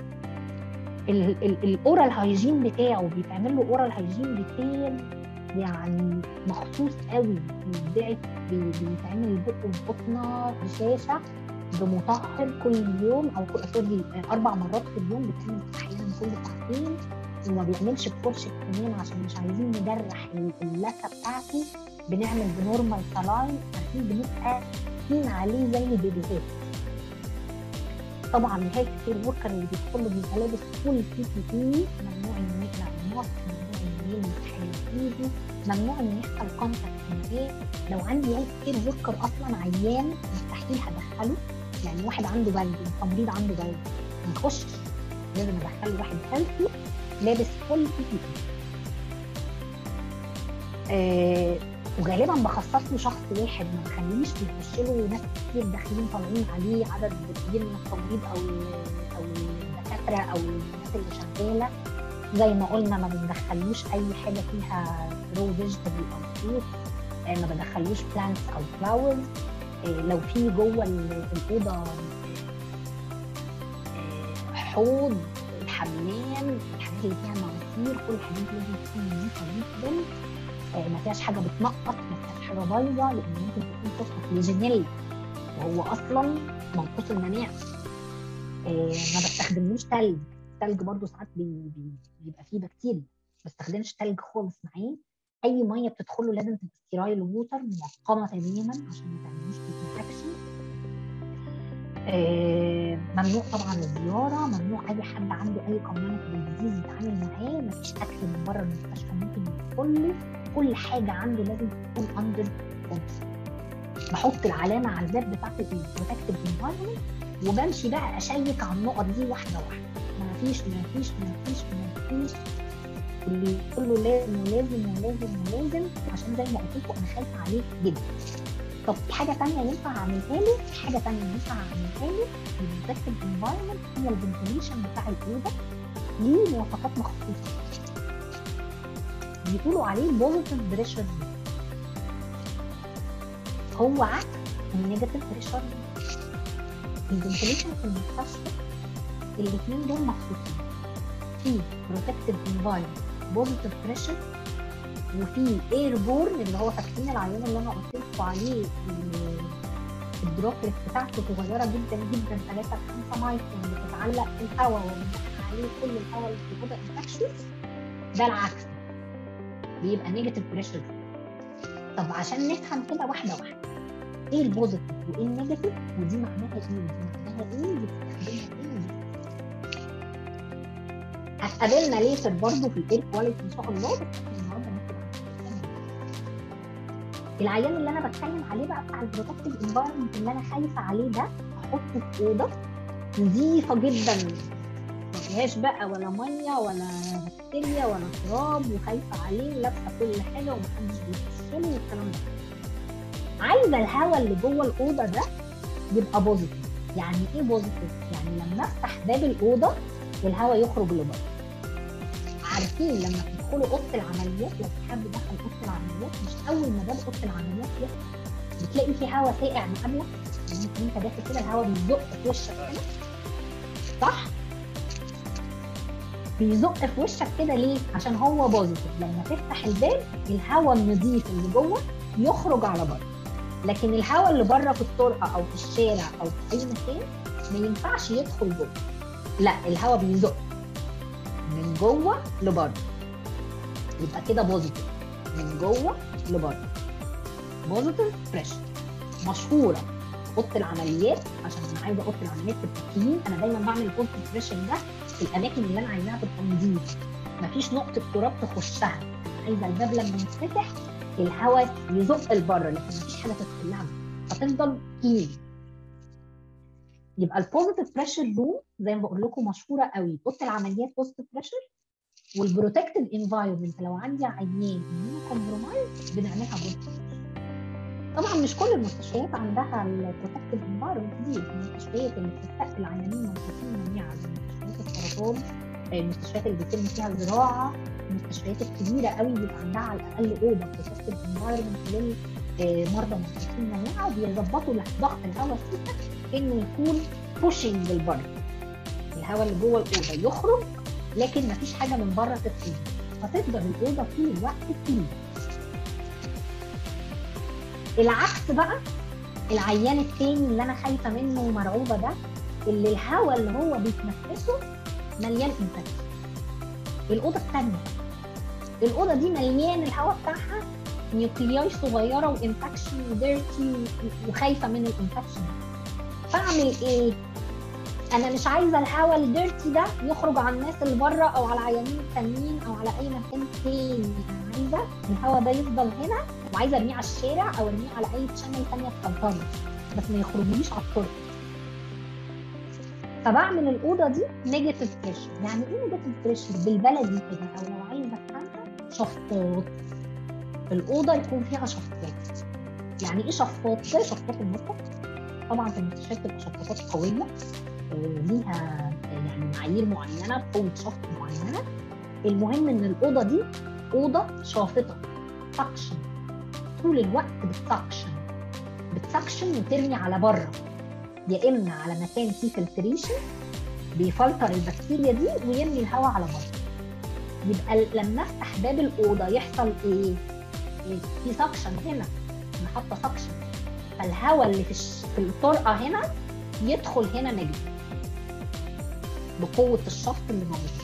الاورال هايجين بتاعه بيتعمل له اورال هايجين ديتيل يعني مخصوص قوي بيتبعت بيتعمل البق والبطنه بشاشه بمطهر كل يوم او سوري اربع مرات في اليوم بتعمل احيانا كل ساعتين وما بيعملش بفرشه سنان عشان مش عايزين نجرح اللثه بتاعته بنعمل بنورمال سلاين عارفين بنبقى قاسين عليه زي البيبيهات طبعا الهيلث كير وركر اللي بيدخل بيبقى لابس فول بي بي اي ممنوع انه يقلع الماسك ممنوع انه يلمس حاجه ايده ممنوع انه يحصل كونتاكت معاه لو عندي هيلث كير وركر اصلا عيان مستحيل هدخله يعني واحد عنده برد تمريض عنده برد ما يخشش لازم ادخله واحد هيلثي لابس فول بي بي اي آه وغالبا بخصص له شخص واحد ما بخليش بيخش له ناس كتير داخلين طالعين عليه عدد كبير من التمريض او او الدكاتره او الناس اللي شغاله زي ما قلنا ما بندخلوش اي حاجه فيها رو فيجيتابل او فروت ما بدخلوش بلانتس او فلاورز لو في جوه الاوضه حوض الحمام الحاجات اللي فيها مواسير كل الحاجات لازم تكون نظيفه جدا ما فيهاش حاجه بتنقط ما فيهاش حاجه بايظه لان ممكن تكون تصنف ليجينيل وهو اصلا منقوص المناعه ما بستخدملوش تلج التلج برضه ساعات بي بي بيبقى فيه بكتيريا ما بستخدمش تلج خالص معاه اي ميه بتدخل له لازم تبقى ستيرايل ووتر معقمه تماما عشان ما تعملوش انفكشن ممنوع طبعا الزياره ممنوع اي حد عنده اي كوميونتي ديزيز يتعامل معاه مفيش اكل من بره المستشفى ممكن يدخل له كل حاجه عنده لازم تكون اندر كنترول بحط العلامه على الباب بتاعت البروتكتيف انفايرمنت وبمشي بقى اشيك على النقط دي واحده واحده ما فيش ما فيش ما فيش ما فيش اللي كله لازم ولازم ولازم ولازم عشان زي ما قلت لكم انا خايفه عليه جدا طب في حاجه ثانيه ينفع اعملها له في حاجه ثانيه ينفع اعملها له البروتكتيف انفايرمنت هي الفنتليشن بتاع الاوضه ليه مواصفات مخصوصه بيقولوا عليه بوزيتيف بريشر هو عكس النيجاتيف بريشر الفنتليشن في المستشفى الاثنين دول مخصوصين في بروتكتيف انفايرمنت بوزيتيف بريشر وفي اير بورن اللي هو فاكرين العيان اللي انا قلت لكم عليه الدروبلت بتاعته صغيره جدا جدا 3 ل 5 مايكرون بتتعلق في الهواء وبنفتح عليه كل الهواء اللي في الاوضه انفكشن ده العكس بيبقى نيجاتيف بريشر طب عشان نفهم كده واحده واحده ايه البوزيتيف وايه النيجاتيف ودي معناها ايه ودي معناها ايه ودي بتستخدمها ايه ودي هتقابلنا ليتر برضه في الاير كواليتي ان شاء الله بس النهارده العيان اللي انا بتكلم عليه بقى بتاع البروتكتيف انفايرمنت اللي انا خايفه عليه ده احطه في اوضه نظيفه جدا ما فيهاش بقى ولا ميه ولا بكتيريا ولا تراب وخايفه عليه ولابسه كل حاجه ومحدش بيخش له والكلام ده عايزه الهواء اللي جوه الاوضه ده يبقى بوزيتيف يعني ايه بوزيتيف يعني لما افتح باب الاوضه الهواء يخرج لبره عارفين لما تدخلوا اوضه العمليات لو في حد دخل اوضه العمليات مش اول ما باب اوضه العمليات يفتح بتلاقي في هواء ساقع مقابلك يعني انت داخل كده الهواء بيزق في وشك كده صح؟ بيزق في وشك كده ليه؟ عشان هو بوزيتيف لما تفتح الباب الهواء النظيف اللي جوه يخرج على بره لكن الهواء اللي بره في الطرقه او في الشارع او في اي مكان ما ينفعش يدخل جوه لا الهواء بيزق من جوه لبره يبقى كده بوزيتيف من جوه لبره بوزيتيف بريشر مشهوره اوضه العمليات عشان انا عايزه اوضه العمليات تبقى كلين انا دايما بعمل البوزيتيف بريشر ده في الاماكن اللي انا عايزاها تبقى نظيفه مفيش نقطه تراب تخشها عايزه الباب لما يتفتح الهواء يزق لبره لكن مفيش حاجه تدخل لها فتفضل كلين يبقى البوزيتيف بريشر روم زي ما بقول لكم مشهوره قوي اوضه العمليات بوزيتيف بريشر والبروتكتيف انفايرمنت لو عندي عيان اميون كومبرومايز بنعملها بوزيتيف طبعا مش كل المستشفيات عندها البروتكتيف انفايرمنت دي المستشفيات اللي بتستقبل عيانين منقوصين مناعه زي مستشفيات السرطان المستشفيات اللي بيتم فيها زراعه المستشفيات الكبيره قوي بيبقى عندها على الاقل اوضه بروتكتيف انفايرمنت للمرضى منقوصين مناعه وبيظبطوا ضغط الهواء فيها انه يكون بوشنج للبره الهواء اللي جوه الاوضه يخرج لكن مفيش حاجه من بره تدخل فتفضل الاوضه طول الوقت كلين العكس بقى العيان التاني اللي انا خايفه منه ومرعوبه ده اللي الهواء اللي هو بيتنفسه مليان انفكشن الاوضه الثانيه الاوضه دي مليان الهواء بتاعها نيوكلياي صغيره وانفكشن وديرتي وخايفه من الانفكشن فاعمل ايه؟ انا مش عايزه الهواء الديرتي ده يخرج على الناس اللي بره او على العيانين التانيين او على اي مكان تاني انا عايزه الهواء ده يفضل هنا وعايزه ارميه على الشارع او ارميه على اي تشانل ثانيه تفلتره بس ما يخرجليش على الطرق فبعمل الاوضه دي نيجاتيف بريشر يعني ايه نيجاتيف بريشر بالبلدي كده او لو عايزه افهمها شفاط الاوضه يكون فيها شفاط يعني ايه شفاط زي شفاط المطبخ طبعا في المستشفيات تبقى شفاطات قويه ليها يعني معايير معينه بقوه شفط معينه المهم ان الاوضه دي اوضه شافطه سكشن طول الوقت بتسكشن بتسكشن وترمي على بره يا اما على مكان فيه فلتريشن بيفلتر البكتيريا دي ويرمي الهواء على بره يبقى لما افتح باب الاوضه يحصل ايه؟ في سكشن هنا انا حاطه سكشن فالهواء اللي في الش... في الطرقه هنا يدخل هنا نجم بقوه الشفط اللي موجود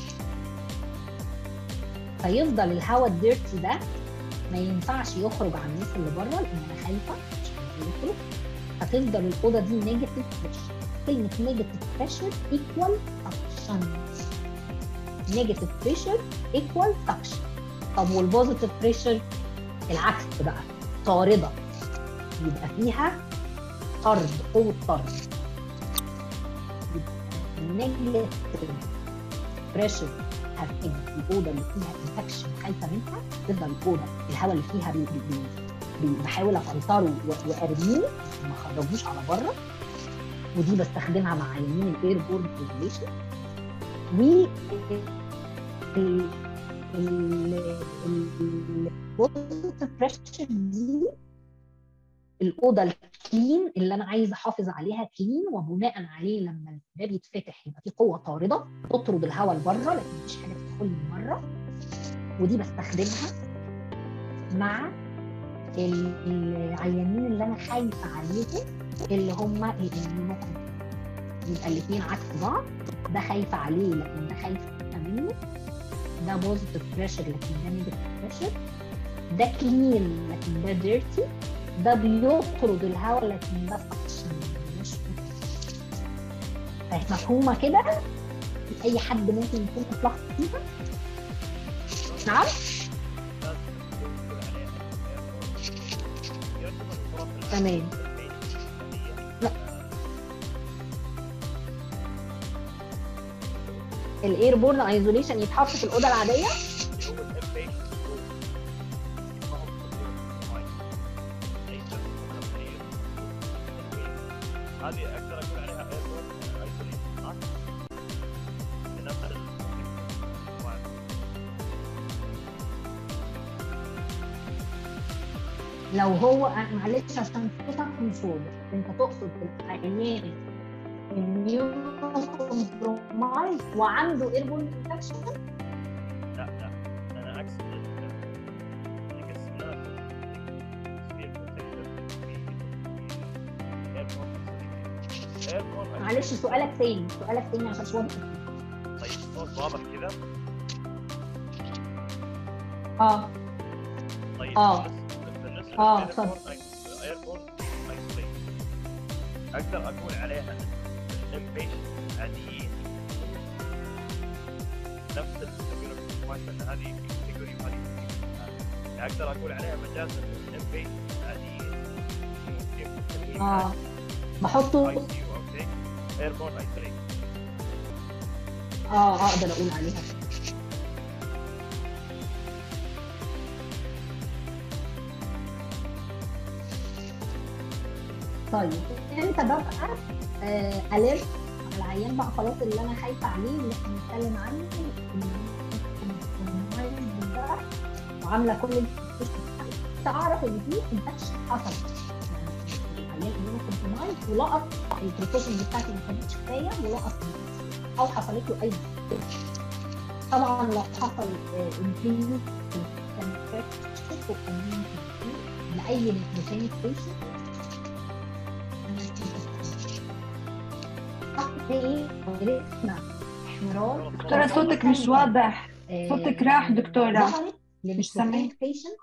فيفضل الهواء الديرتي ده ما ينفعش يخرج على الناس اللي بره لان انا خايفه مش عايزه يخرج فتفضل الاوضه دي نيجاتيف بريشر كلمه نيجاتيف بريشر ايكوال سكشن نيجاتيف بريشر ايكوال سكشن طب والبوزيتيف بريشر العكس بقى طارده يبقى فيها طرد قوه طرد نيجاتيف بريشر هتبقى الاوضه اللي فيها انفكشن خايفه منها تفضل الاوضه الهواء اللي فيها بي بي بي بحاول افلتره وارميه ما اخرجوش على بره ودي بستخدمها مع عيانين الاير بورن ايزوليشن و البوزيتيف بريشر دي الاوضه الكلين اللي انا عايزه احافظ عليها كلين وبناء عليه لما الباب يتفتح يبقى في قوه طارده تطرد الهواء لبره لكن مفيش حاجه تدخل من بره ودي بستخدمها مع العيانين اللي انا خايفه عليهم اللي هم الاميونوكوم يبقى الاثنين عكس بعض ده خايفه عليه لكن ده خايفه منه ده بوزيتيف بريشر لكن ده نيجاتيف بريشر ده كلين لكن ده ديرتي ده بيطرد الهواء لكن ده سكشن مش مفهومه كده اي حد ممكن يكون اتلخبط فيها نعم تمام لا الاير بورن ايزوليشن يتحط في الاوضه العاديه هذه اقدر اقول عليها ايربورن ايزوليشن صح؟ لنفس لو هو معلش عشان صوتك مش واضح انت تقصد العيان كومبرومايز وعنده ايربورن انفكشن لا لا انا اقصد اللي قسمناه معلش سؤالك تاني سؤالك تاني عشان مش واضح طيب الصوت واضح كذا؟ اه طيب آه. بالنسبه آه، للايربورن ايربورن ايزوليشن اقدر اقول عليها الامبيشن عاديين نفس الكاتيجوري ان هذه كاتيجوري وهذه يعني اقدر اقول عليها مجازا الامبيشن عاديين ممكن اه بحطه اي سي يو اوكي ايربورن ايزوليشن اه اقدر اقول عليها طيب انت بقى آه اليرت على العيان بقى خلاص اللي انا خايفه عليه اللي احنا بنتكلم عنه بقى وعامله كل الانفستيجيشن تعرف ان في انفكشن حصل يعني العيان اميونو كومبرومايز ولقط البريكوشنز بتاعتي ما كانتش كفايه ولقط او حصلت له اي طبعا لو حصل انفيوز لاي ميكانيك بيشنت ايه عرفنا احمرار دكتورة صوتك مش واضح آه، صوتك راح دكتورة. ظهرت مش سامعين. للنيتروبينيك بيشنت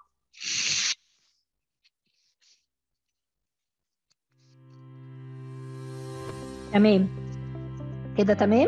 تمام كده تمام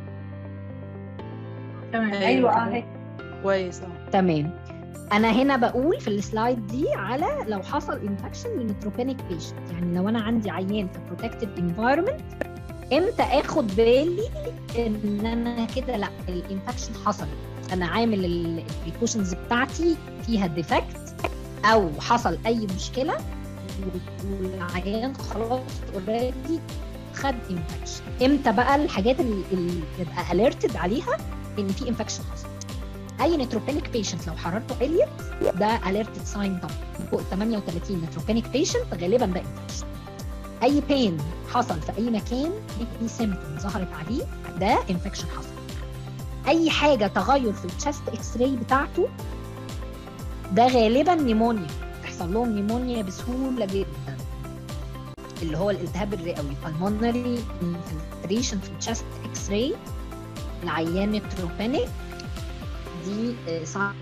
تمام أيوة. ايوه اه هيك كويس اه تمام انا هنا بقول في السلايد دي على لو حصل انفكشن للنيتروبينيك بيشنت يعني لو انا عندي عيان في بروتكتيف انفايرمنت امتى اخد بالي ان انا كده لا الانفكشن حصل انا عامل البريكوشنز بتاعتي فيها ديفكت او حصل اي مشكله والعيان خلاص اوريدي خد انفكشن امتى بقى الحاجات اللي اللي تبقى اليرتد عليها ان في انفكشن حصل اي نيتروبينيك بيشنت لو حرارته عليت ده اليرتد ساين طبعا فوق 38 نيتروبينيك بيشنت غالبا ده انفكشن اي بين حصل في اي مكان دي سيمتوم ظهرت عليه ده انفكشن حصل اي حاجه تغير في التشست اكس راي بتاعته ده غالبا نيمونيا تحصل لهم نيمونيا بسهوله جدا اللي هو الالتهاب الرئوي pulmonary infiltration في التشست اكس راي العيان نيتروبينيك دي آه، صعب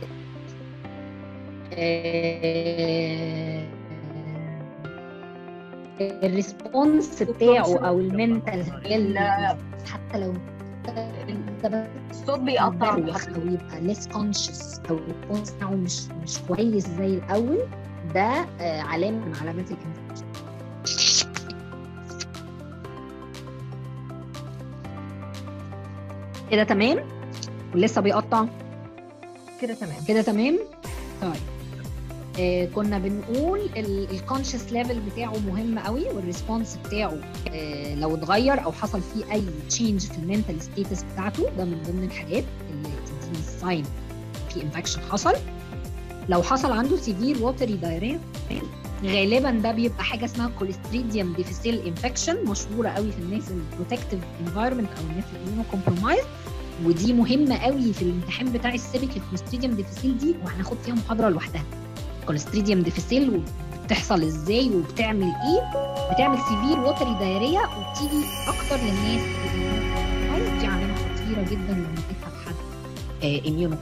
آه، الريسبونس بتاعه او المنتال حتى لو انت الصوت بيقطع بتدروخ او يبقى ليس كونشس او الريسبونس بتاعه مش مش كويس زي الاول ده آه، علامه من علامات الانفكشن كده تمام ولسه بيقطع كده تمام كده تمام طيب آه كنا بنقول الكونشس ليفل بتاعه مهم قوي والريسبونس بتاعه آه لو اتغير او حصل فيه اي تشينج في المنتال ستيتس بتاعته ده من ضمن الحاجات اللي تديني الساين في انفكشن حصل لو حصل عنده سيفير ووتري دايريا غالبا ده بيبقى حاجه اسمها كوليستريديوم ديفيسيل انفكشن مشهوره قوي في الناس البروتكتيف انفايرمنت او الناس اللي كومبرومايز ودي مهمه قوي في الامتحان بتاع السيبك الكوليستريديوم ديفيسيل دي وهناخد فيها محاضره لوحدها الكوليستريديوم ديفيسيل وبتحصل ازاي وبتعمل ايه بتعمل سيفير ووتري دايريا وبتيجي اكتر للناس اللي دي علامه خطيره جدا لو لقيتها في حد اميونو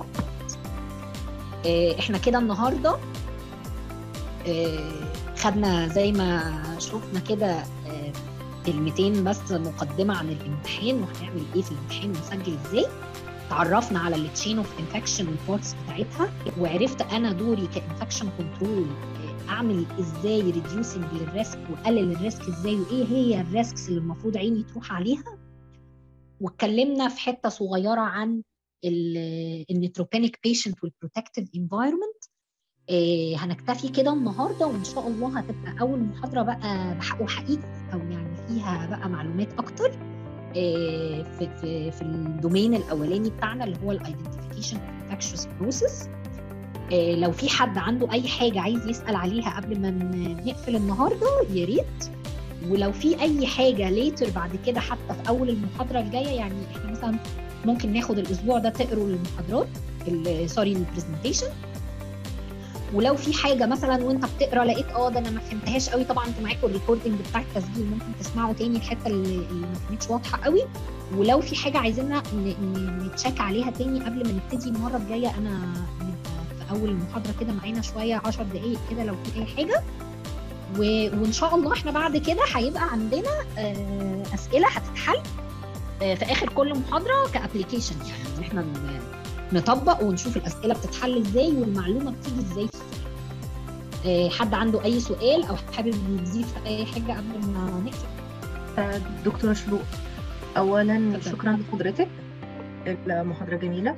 احنا كده النهارده آه، خدنا زي ما شفنا كده آه، كلمتين بس مقدمه عن الامتحان وهنعمل ايه في الامتحان ونسجل ازاي تعرفنا على التشين اوف انفكشن والبارتس بتاعتها وعرفت انا دوري كانفكشن كنترول اعمل ازاي ريديوسنج للريسك واقلل الريسك ازاي وايه هي الريسكس اللي المفروض عيني تروح عليها واتكلمنا في حته صغيره عن النيتروبينيك بيشنت والبروتكتيف انفايرمنت هنكتفي كده النهارده وان شاء الله هتبقى اول محاضره بقى بحق وحقيقي او يعني فيها بقى معلومات اكتر آه، في في في الدومين الاولاني بتاعنا اللي هو الايدنتيفيكيشن انفكشوس بروسيس لو في حد عنده اي حاجه عايز يسال عليها قبل ما ن- نقفل النهارده يا ريت ولو في اي حاجه ليتر بعد كده حتى في اول المحاضره الجايه يعني احنا مثلا ممكن ناخد الاسبوع ده تقروا المحاضرات ال- سوري البرزنتيشن ولو في حاجه مثلا وانت بتقرا لقيت اه ده انا ما فهمتهاش قوي طبعا انتوا معاكم الريكوردنج بتاع التسجيل ممكن تسمعوا تاني الحته اللي, اللي ما كانتش واضحه قوي ولو في حاجه عايزيننا ن- ن- نتشيك عليها تاني قبل ما نبتدي المره الجايه انا نبقى في اول المحاضره كده معانا شويه 10 دقائق كده لو في اي حاجه و... وان شاء الله احنا بعد كده هيبقى عندنا آه، اسئله هتتحل آه، في اخر كل محاضره كابلكيشن يعني ان احنا ن- نطبق ونشوف الاسئله بتتحل ازاي والمعلومه بتيجي ازاي في السؤال. آه، حد عنده اي سؤال او حابب يضيف اي حاجه قبل ما نقفل آه، دكتورة شروق أولا اتفضل. شكرا لحضرتك المحاضرة جميلة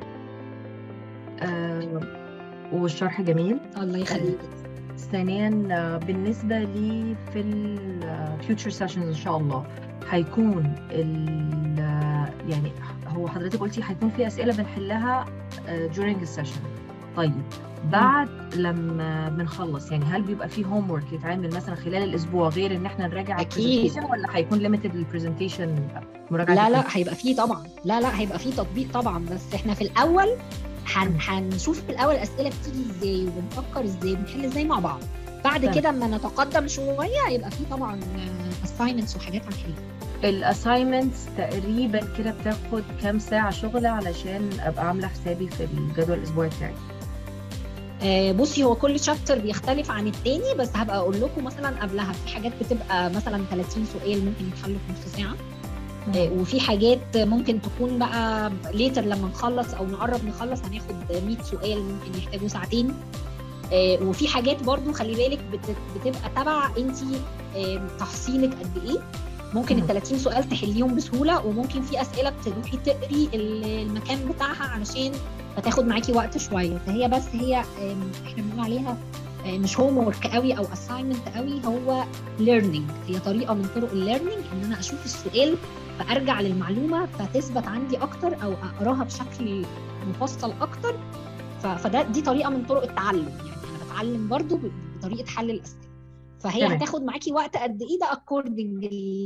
آه، والشرح جميل الله يخليك ثانيا آه، بالنسبة لي في ال آه، future sessions إن شاء الله هيكون ال آه، يعني هو حضرتك قلتي هيكون في أسئلة بنحلها آه، during السيشن طيب بعد لما بنخلص يعني هل بيبقى في هوم ورك يتعمل مثلا خلال الاسبوع غير ان احنا نراجع أكيد. البرزنتيشن ولا هيكون ليميتد للبرزنتيشن مراجعه لا لا البرزنتيشن؟ هيبقى فيه طبعا لا لا هيبقى فيه تطبيق طبعا بس احنا في الاول هن هنشوف في الاول الاسئله بتيجي ازاي وبنفكر ازاي بنحل ازاي مع بعض بعد تمام. كده اما نتقدم شويه هيبقى فيه طبعا اساينمنتس وحاجات هنحلها الاساينمنتس تقريبا كده بتاخد كام ساعة شغل علشان ابقى عاملة حسابي في الجدول الاسبوعي بتاعي آه، بصي هو كل شابتر بيختلف عن التاني بس هبقى اقول لكم مثلا قبلها في حاجات بتبقى مثلا 30 سؤال ممكن يتحلوا في نص ساعه آه، وفي حاجات ممكن تكون بقى ليتر لما نخلص او نقرب نخلص هناخد 100 سؤال ممكن يحتاجوا ساعتين آه، وفي حاجات برضو خلي بالك بت- بتبقى تبع انت تحصيلك قد ايه ممكن مم. ال 30 سؤال تحليهم بسهوله وممكن في اسئله تروحي تقري ال- المكان بتاعها علشان فتاخد معاكي وقت شويه فهي بس هي آم، احنا بنقول عليها آه، مش هوم ورك قوي او اساينمنت قوي هو ليرنينج هي طريقه من طرق الليرنينج ان انا اشوف السؤال فارجع للمعلومه فتثبت عندي اكتر او اقراها بشكل مفصل اكتر ف- فده دي طريقه من طرق التعلم يعني انا بتعلم برضو ب- بطريقه حل الاسئله فهي تمام. هتاخد معاكي وقت قد ايه ده اكوردنج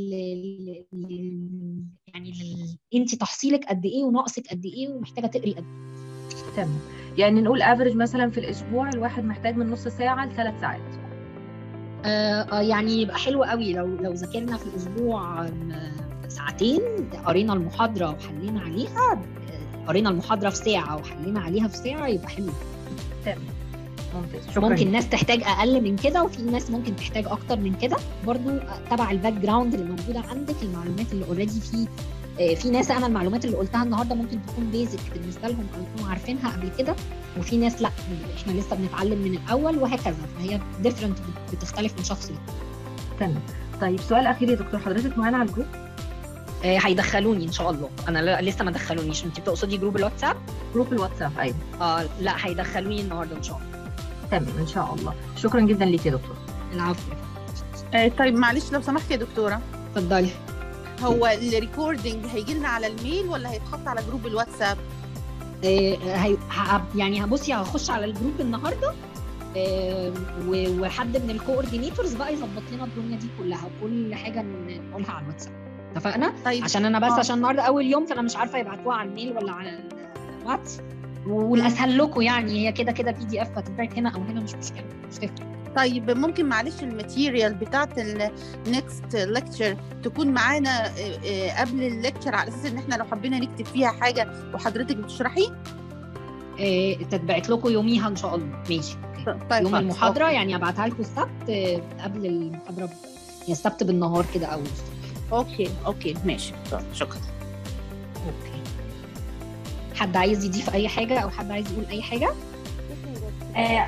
يعني انت تحصيلك قد ايه وناقصك قد ايه ومحتاجه تقري قد ايه تمام يعني نقول افريج مثلا في الاسبوع الواحد محتاج من نص ساعة لثلاث ساعات آه آه، يعني يبقى حلو قوي لو لو ذاكرنا في الاسبوع آم، ساعتين قرينا المحاضره وحلينا عليها آه، قرينا المحاضره في ساعه وحلينا عليها في ساعه يبقى حلو تمام ممتاز شكرا ممكن ناس تحتاج اقل من كده وفي ناس ممكن تحتاج اكتر من كده برضو آه، تبع الباك جراوند اللي موجوده عندك المعلومات اللي اوريدي في آه، في ناس انا المعلومات اللي قلتها النهارده ممكن تكون بيزك بالنسبه لهم او يكونوا عارفينها قبل كده وفي ناس لا احنا لسه بنتعلم من الاول وهكذا فهي ديفرنت بتختلف من شخص للتاني تمام طيب سؤال اخير يا دكتور حضرتك معانا على الجروب آه، هيدخلوني ان شاء الله انا لا- لسه ما دخلونيش انت بتقصدي جروب الواتساب جروب الواتساب ايوه اه لا هيدخلوني النهارده ان شاء الله تمام ان شاء الله شكرا جدا ليك يا دكتور العفو آه، طيب معلش لو سمحت يا دكتوره اتفضلي هو الريكوردنج هيجي لنا على الميل ولا هيتحط على جروب الواتساب آه، هي- ه- يعني هبصي هخش على الجروب النهارده آه، و- وحد من الكوردينيتورز بقى يظبط لنا الدنيا دي كلها وكل حاجه ن- نقولها على الواتساب اتفقنا طيب عشان انا بس آه. عشان النهارده اول يوم فانا مش عارفه يبعتوها على الميل ولا على الواتس والاسهل لكم يعني هي كده كده بي دي اف هتتبعت هنا او هنا مش مشكله مش تفرق طيب ممكن معلش الماتيريال بتاعت النكست ليكتشر تكون معانا آه، آه، قبل الليكتشر على اساس ان احنا لو حبينا نكتب فيها حاجه وحضرتك بتشرحي آه، تتبعت لكم يوميها ان شاء الله ماشي أوكي. طيب يوم خلاص، المحاضره أوكي. يعني ابعتها لكم السبت آه، قبل المحاضره ب- يعني السبت بالنهار كده او الصبح اوكي اوكي ماشي طيب، شكرا اوكي حد عايز يضيف اي حاجه او حد عايز يقول اي حاجه آه،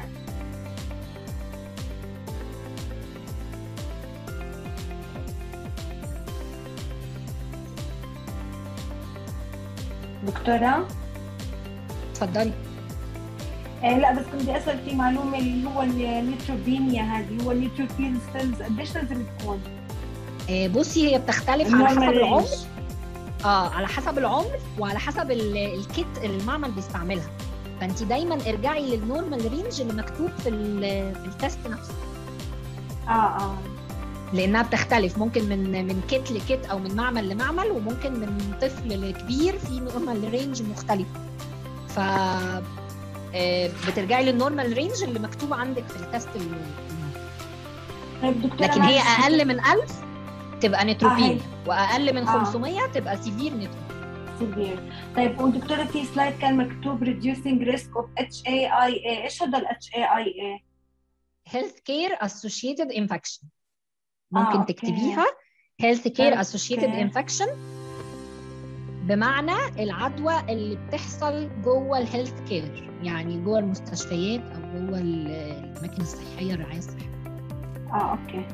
دكتورة اتفضلي آه لا بس كنت بدي اسال في معلومه اللي هو النيوتروبينيا هذه هو النيوتروبين سيلز قديش لازم تكون؟ آه، بصي هي بتختلف على حسب النورمال العمر رينج. اه على حسب العمر وعلى حسب ال- الكيت اللي المعمل بيستعملها فانت دايما ارجعي للنورمال رينج اللي مكتوب في ال- في التست نفسه اه اه لانها بتختلف ممكن من من كيت لكيت او من معمل لمعمل وممكن من طفل لكبير في نورمال رينج مختلفه ف آه، بترجعي للنورمال رينج اللي مكتوب عندك في التست ال- طيب دكتورة لكن هي معلش، اقل من 1000 تبقى نيتروبينيا هي. واقل من آه. 500 تبقى سيفير نيتروبينيا سيفير طيب ودكتورة في سلايد كان مكتوب reducing risk of HAIA ايش هذا ال HAIA؟ health care associated infection آه، ممكن أوكي. تكتبيها health care Health associated care. infection بمعنى العدوى اللي بتحصل جوه الهيلث كير يعني جوه المستشفيات او جوه ال- الاماكن الصحيه الرعايه الصحيه اه اوكي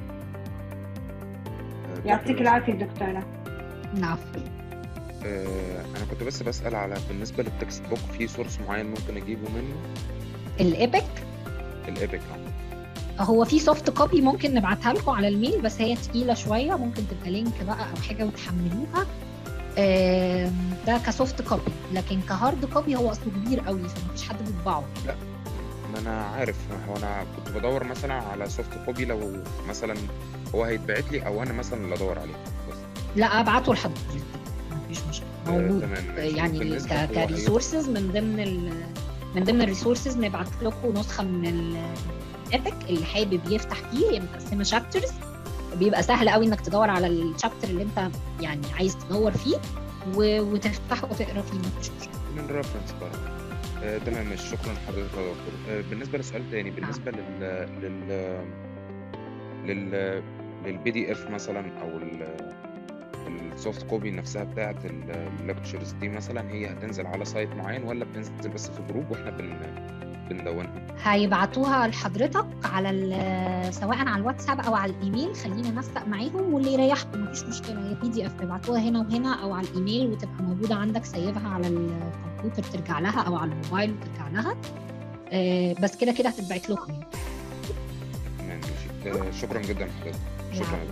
يعطيك العافية دكتورة نعم آه، انا كنت بس بسأل على بالنسبة للتكست بوك في سورس معين ممكن اجيبه منه الابك الايبك اه هو في سوفت كوبي ممكن نبعتها لكم على الميل بس هي تقيله شويه ممكن تبقى لينك بقى او حاجه وتحملوها آم، ده كسوفت كوبي لكن كهارد كوبي هو اصله كبير قوي فمفيش حد بيطبعه ما انا عارف هو انا كنت بدور مثلا على سوفت كوبي لو مثلا هو هيتبعت لي او انا مثلا اللي ادور عليه بس لا ابعته لحضرتك مفيش مشكله آه، موجود تمام ماشي. يعني بالنسبة ك- هو هيبقى- كريسورسز من ضمن ال من ضمن الريسورسز نبعت لكم نسخه من الابك اللي حابب يفتح فيه هي متقسمه شابترز بيبقى سهل قوي انك تدور على الشابتر اللي انت يعني عايز تدور فيه و- وتفتحه وتقرا فيه مفيش مشكله من ريفرنس بقى آه، تمام ماشي شكرا لحضرتك يا دكتور آه، بالنسبه لسؤال تاني بالنسبه لل لل لل للبي دي اف مثلا او السوفت كوبي نفسها بتاعه الليكتشرز دي مثلا هي هتنزل على سايت معين ولا بتنزل بس في جروب واحنا بن بندونها هيبعتوها لحضرتك على ال- سواء على الواتساب او على الايميل خلينا ننسق معاهم واللي يريحكم مفيش مشكله هي بي دي اف بيبعتوها هنا وهنا او على الايميل وتبقى موجوده عندك سيبها على الكمبيوتر ترجع لها او على الموبايل وترجع لها آه، بس كده كده هتتبعت لكم يعني تمام ماشي آه، شكرا جدا لحضرتك شكرا نعم.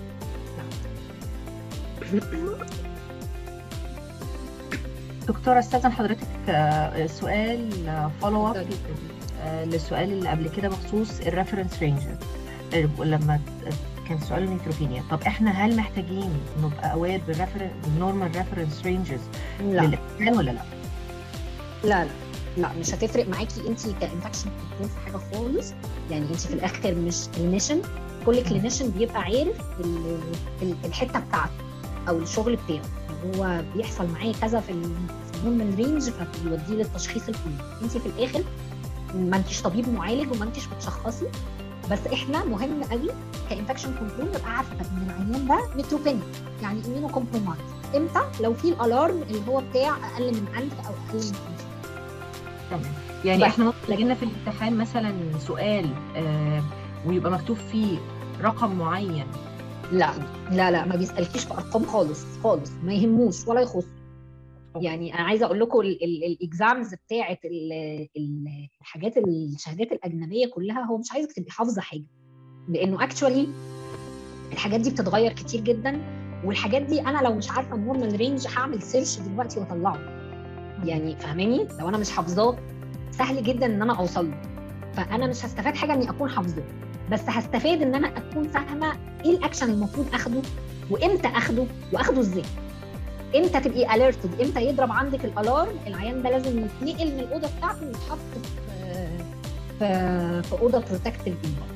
دكتورة استاذن حضرتك آه، سؤال فولو اب اتفضلي. للسؤال اللي قبل كده بخصوص الريفرنس رينجز لما كان سؤال النيوتروبينيا طب احنا هل محتاجين نبقى اوير بالنورمال ريفرنس رينجز لا للامتحان ولا لا؟ لا لا لا مش هتفرق معاكي انت كانفكشن كنترول في حاجه خالص يعني انت في الاخر مش كلينيشن كل كلينيشن بيبقى عارف ال- ال- الحته بتاعته او الشغل بتاعه يعني هو بيحصل معاه كذا في الهرمون رينج فبيوديه للتشخيص الكلي انت في الاخر ما انتش طبيب معالج وما انتش بتشخصي بس احنا مهم قوي كانفكشن كنترول نبقى عارفه ان العيان ده نيتروبينيك يعني اميونو كومبرومايز امتى لو في الالارم اللي هو بتاع اقل من 1000 او اقل من 5 تمام يعني بس. احنا ممكن لجينا في الامتحان مثلا سؤال آه ويبقى مكتوب فيه رقم معين لا لا لا ما بيسالكيش في ارقام خالص خالص ما يهموش ولا يخص يعني انا عايزه اقول لكم الاكزامز بتاعه ال- ال- الحاجات الشهادات الاجنبيه كلها هو مش عايزك تبقي حافظه حاجه لانه اكشوالي الحاجات دي بتتغير كتير جدا والحاجات دي انا لو مش عارفه النورمال رينج هعمل سيرش دلوقتي واطلعه يعني فاهماني لو انا مش حافظاه سهل جدا ان انا اوصل له فانا مش هستفاد حاجه اني اكون حافظاه بس هستفاد ان انا اكون فاهمه ايه الاكشن المفروض اخده وامتى اخده واخده ازاي امتى تبقي اليرتد امتى يضرب عندك الالارم العيان ده لازم يتنقل من الاوضه بتاعته ويتحط في في في اوضه بروتكتيف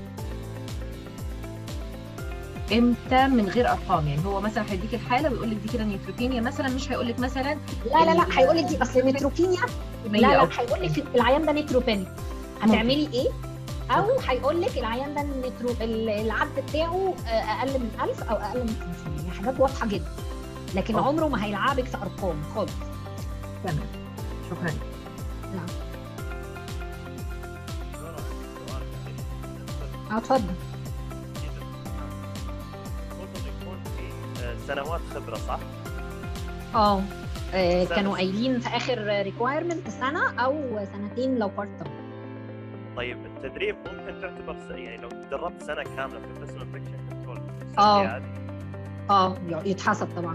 امتى من غير ارقام يعني هو مثلا هيديك الحاله ويقول لك دي كده نيوتروبينيا مثلا مش هيقول لك مثلا لا لا لا هيقول لك دي اصل نيتروبينيا لا لا أو هيقول لك العيان ده نيتروبينيك هتعملي ايه او هيقول لك العيان ده النيترو ال- العد بتاعه آه، اقل من 1000 او اقل من 500 يعني حاجات واضحه جدا لكن أوكي. عمره ما هيلعبك في ارقام خالص تمام شكرا اه اتفضل المفروض يكون في آه، سنوات خبره صح؟ اه آه، سنة. كانوا قايلين في اخر ريكوايرمنت سنه او سنتين لو بارت تايم طيب التدريب ممكن تعتبر س- يعني لو تدربت سنه كامله في البيرسونال انفكشن كنترول آه. اه يتحسب طبعا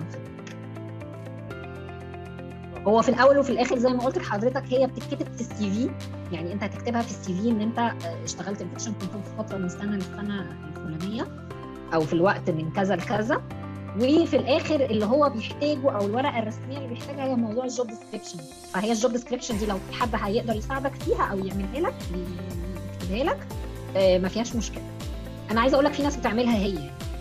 هو في الاول وفي الاخر زي ما قلت لحضرتك هي بتتكتب في السي في يعني انت هتكتبها في السي في ان انت آه، اشتغلت انفكشن كنترول في فتره من سنه للسنه الفلانيه او في الوقت من كذا لكذا وفي الاخر اللي هو بيحتاجه او الورقه الرسميه اللي بيحتاجها هي موضوع الجوب ديسكريبشن فهي الجوب ديسكريبشن دي لو حد هيقدر يساعدك فيها او يعملها لك يكتبها لك آه، ما فيهاش مشكله انا عايزه اقول لك في ناس بتعملها هي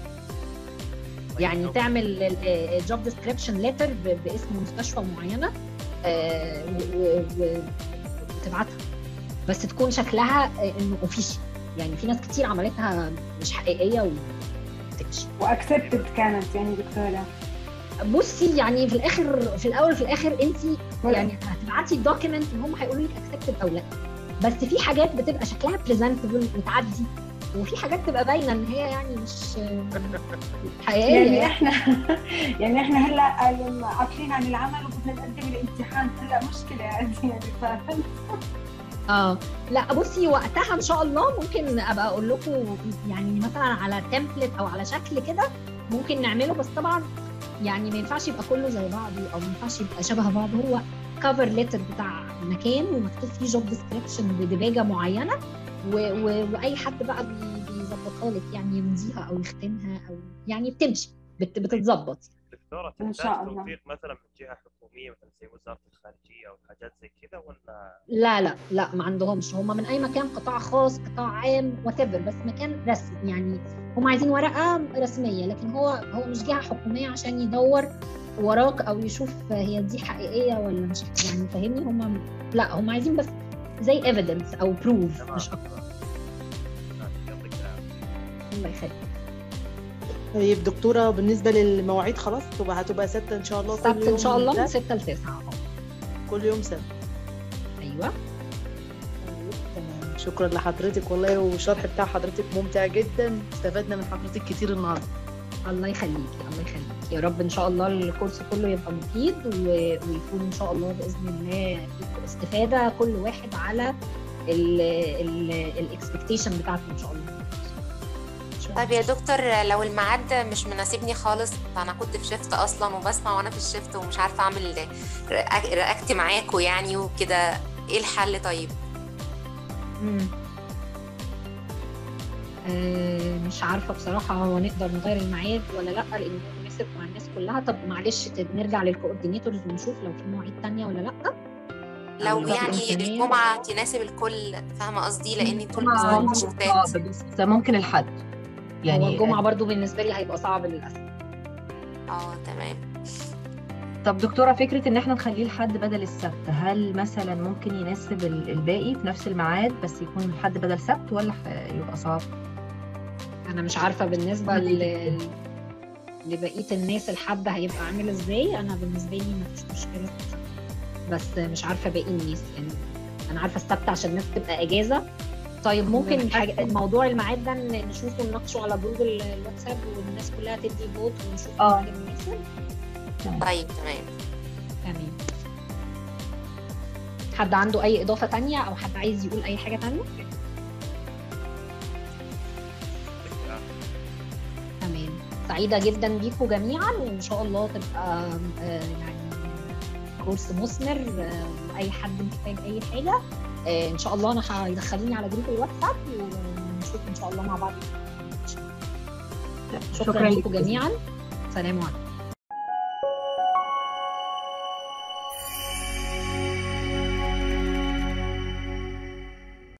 يعني تعمل جوب ديسكريبشن ليتر باسم مستشفى معينه آه، و- و- و- وتبعتها بس تكون شكلها آه، انه اوفيشال يعني في ناس كتير عملتها مش حقيقيه وتمشي واكسبتد كانت يعني دكتوره بصي يعني في الاخر في الاول وفي الاخر انت يعني هتبعتي الدوكيمنت وهم هيقولوا لك اكسبتد او لا بس في حاجات بتبقى شكلها بريزنتبل وتعدي وفي حاجات تبقى باينه ان هي يعني مش حقيقيه يعني يعني احنا يعني احنا هلا لما عاطلين عن العمل وبدنا نقدم الامتحان هلا مشكله يعني يعني فاهم اه لا بصي وقتها ان شاء الله ممكن ابقى اقول لكم يعني مثلا على تمبلت او على شكل كده ممكن نعمله بس طبعا يعني ما ينفعش يبقى كله زي بعضه او ما ينفعش يبقى شبه بعض هو كفر ليتر بتاع مكان ومكتوب فيه جوب ديسكريبشن بدباجه معينه و... و... واي حد بقى بي- بيظبطها لك يعني يمضيها او يختمها او يعني بتمشي بت... بتتظبط دكتوره إن تحتاج شاء الله. توثيق مثلا من جهه حكوميه مثلا زي وزاره الخارجيه او حاجات زي كذا ولا لا لا لا ما عندهمش هم من اي مكان قطاع خاص قطاع عام وات بس مكان رسمي يعني هم عايزين ورقه رسميه لكن هو هو مش جهه حكوميه عشان يدور وراك او يشوف هي دي حقيقيه ولا مش يعني فاهمني هم لا هم عايزين بس زي ايفيدنس او بروف تمام. مش اكتر يعطيك العافيه الله يخليك طيب دكتورة بالنسبة للمواعيد خلاص تبقى هتبقى ستة إن شاء الله كل السبت يوم ان شاء الله من سبت، 6 ل 9 كل يوم سبت ايوه طيب، تمام شكرا لحضرتك والله والشرح بتاع حضرتك ممتع جدا استفدنا من حضرتك كتير النهارده الله يخليكي الله يخليكي يا رب ان شاء الله الكورس كله يبقى مفيد و- ويكون ان شاء الله باذن الله فيه استفاده كل واحد على الاكسبكتيشن بتاعته ان شاء الله طيب يا دكتور لو الميعاد مش مناسبني خالص انا كنت في شيفت اصلا وبسمع وانا في الشيفت ومش عارفه اعمل رياكت معاكوا يعني وكده ايه الحل طيب مم. آه، مش عارفه بصراحه هو نقدر نغير الميعاد ولا لا لان هو مناسب مع الناس كلها طب معلش ت- نرجع للكوردينيتورز ونشوف لو في مواعيد تانية ولا لا لو بالظبط يعني الإمكانية. الجمعه تناسب الكل فاهمه قصدي لاني طول الجمعة الاسبوع في شيفتات صعب بس ممكن الحد يعني هو يعني الجمعه برضو بالنسبه لي هيبقى صعب للاسف اه تمام طب دكتورة فكرة إن إحنا نخليه الحد بدل السبت هل مثلا ممكن يناسب ال- الباقي في نفس الميعاد بس يكون الحد بدل سبت ولا ح- يبقى صعب؟ انا مش عارفه بالنسبه ل... لبقيه الناس الحد هيبقى عامل ازاي انا بالنسبه لي ما فيش مشكله بس مش عارفه باقي الناس يعني انا عارفه السبت عشان الناس تبقى اجازه طيب ممكن حاجة موضوع الميعاد ده ن- نشوفه نناقشه على جروب ال- الواتساب والناس كلها تدي فوت ونشوف آه. الميعاد المناسب طيب تمام تمام حد عنده اي اضافه تانية او حد عايز يقول اي حاجه تانية يعطيك العافيه تمام سعيدة جدا بيكم جميعا وإن شاء الله تبقى آه، يعني كورس مثمر آه، وأي حد محتاج أي حاجة آه، إن شاء الله أنا هيدخلوني على جروب الواتساب ونشوف إن شاء الله مع بعض شكرا شكراً لكم ليك. جميعا سلام عليكم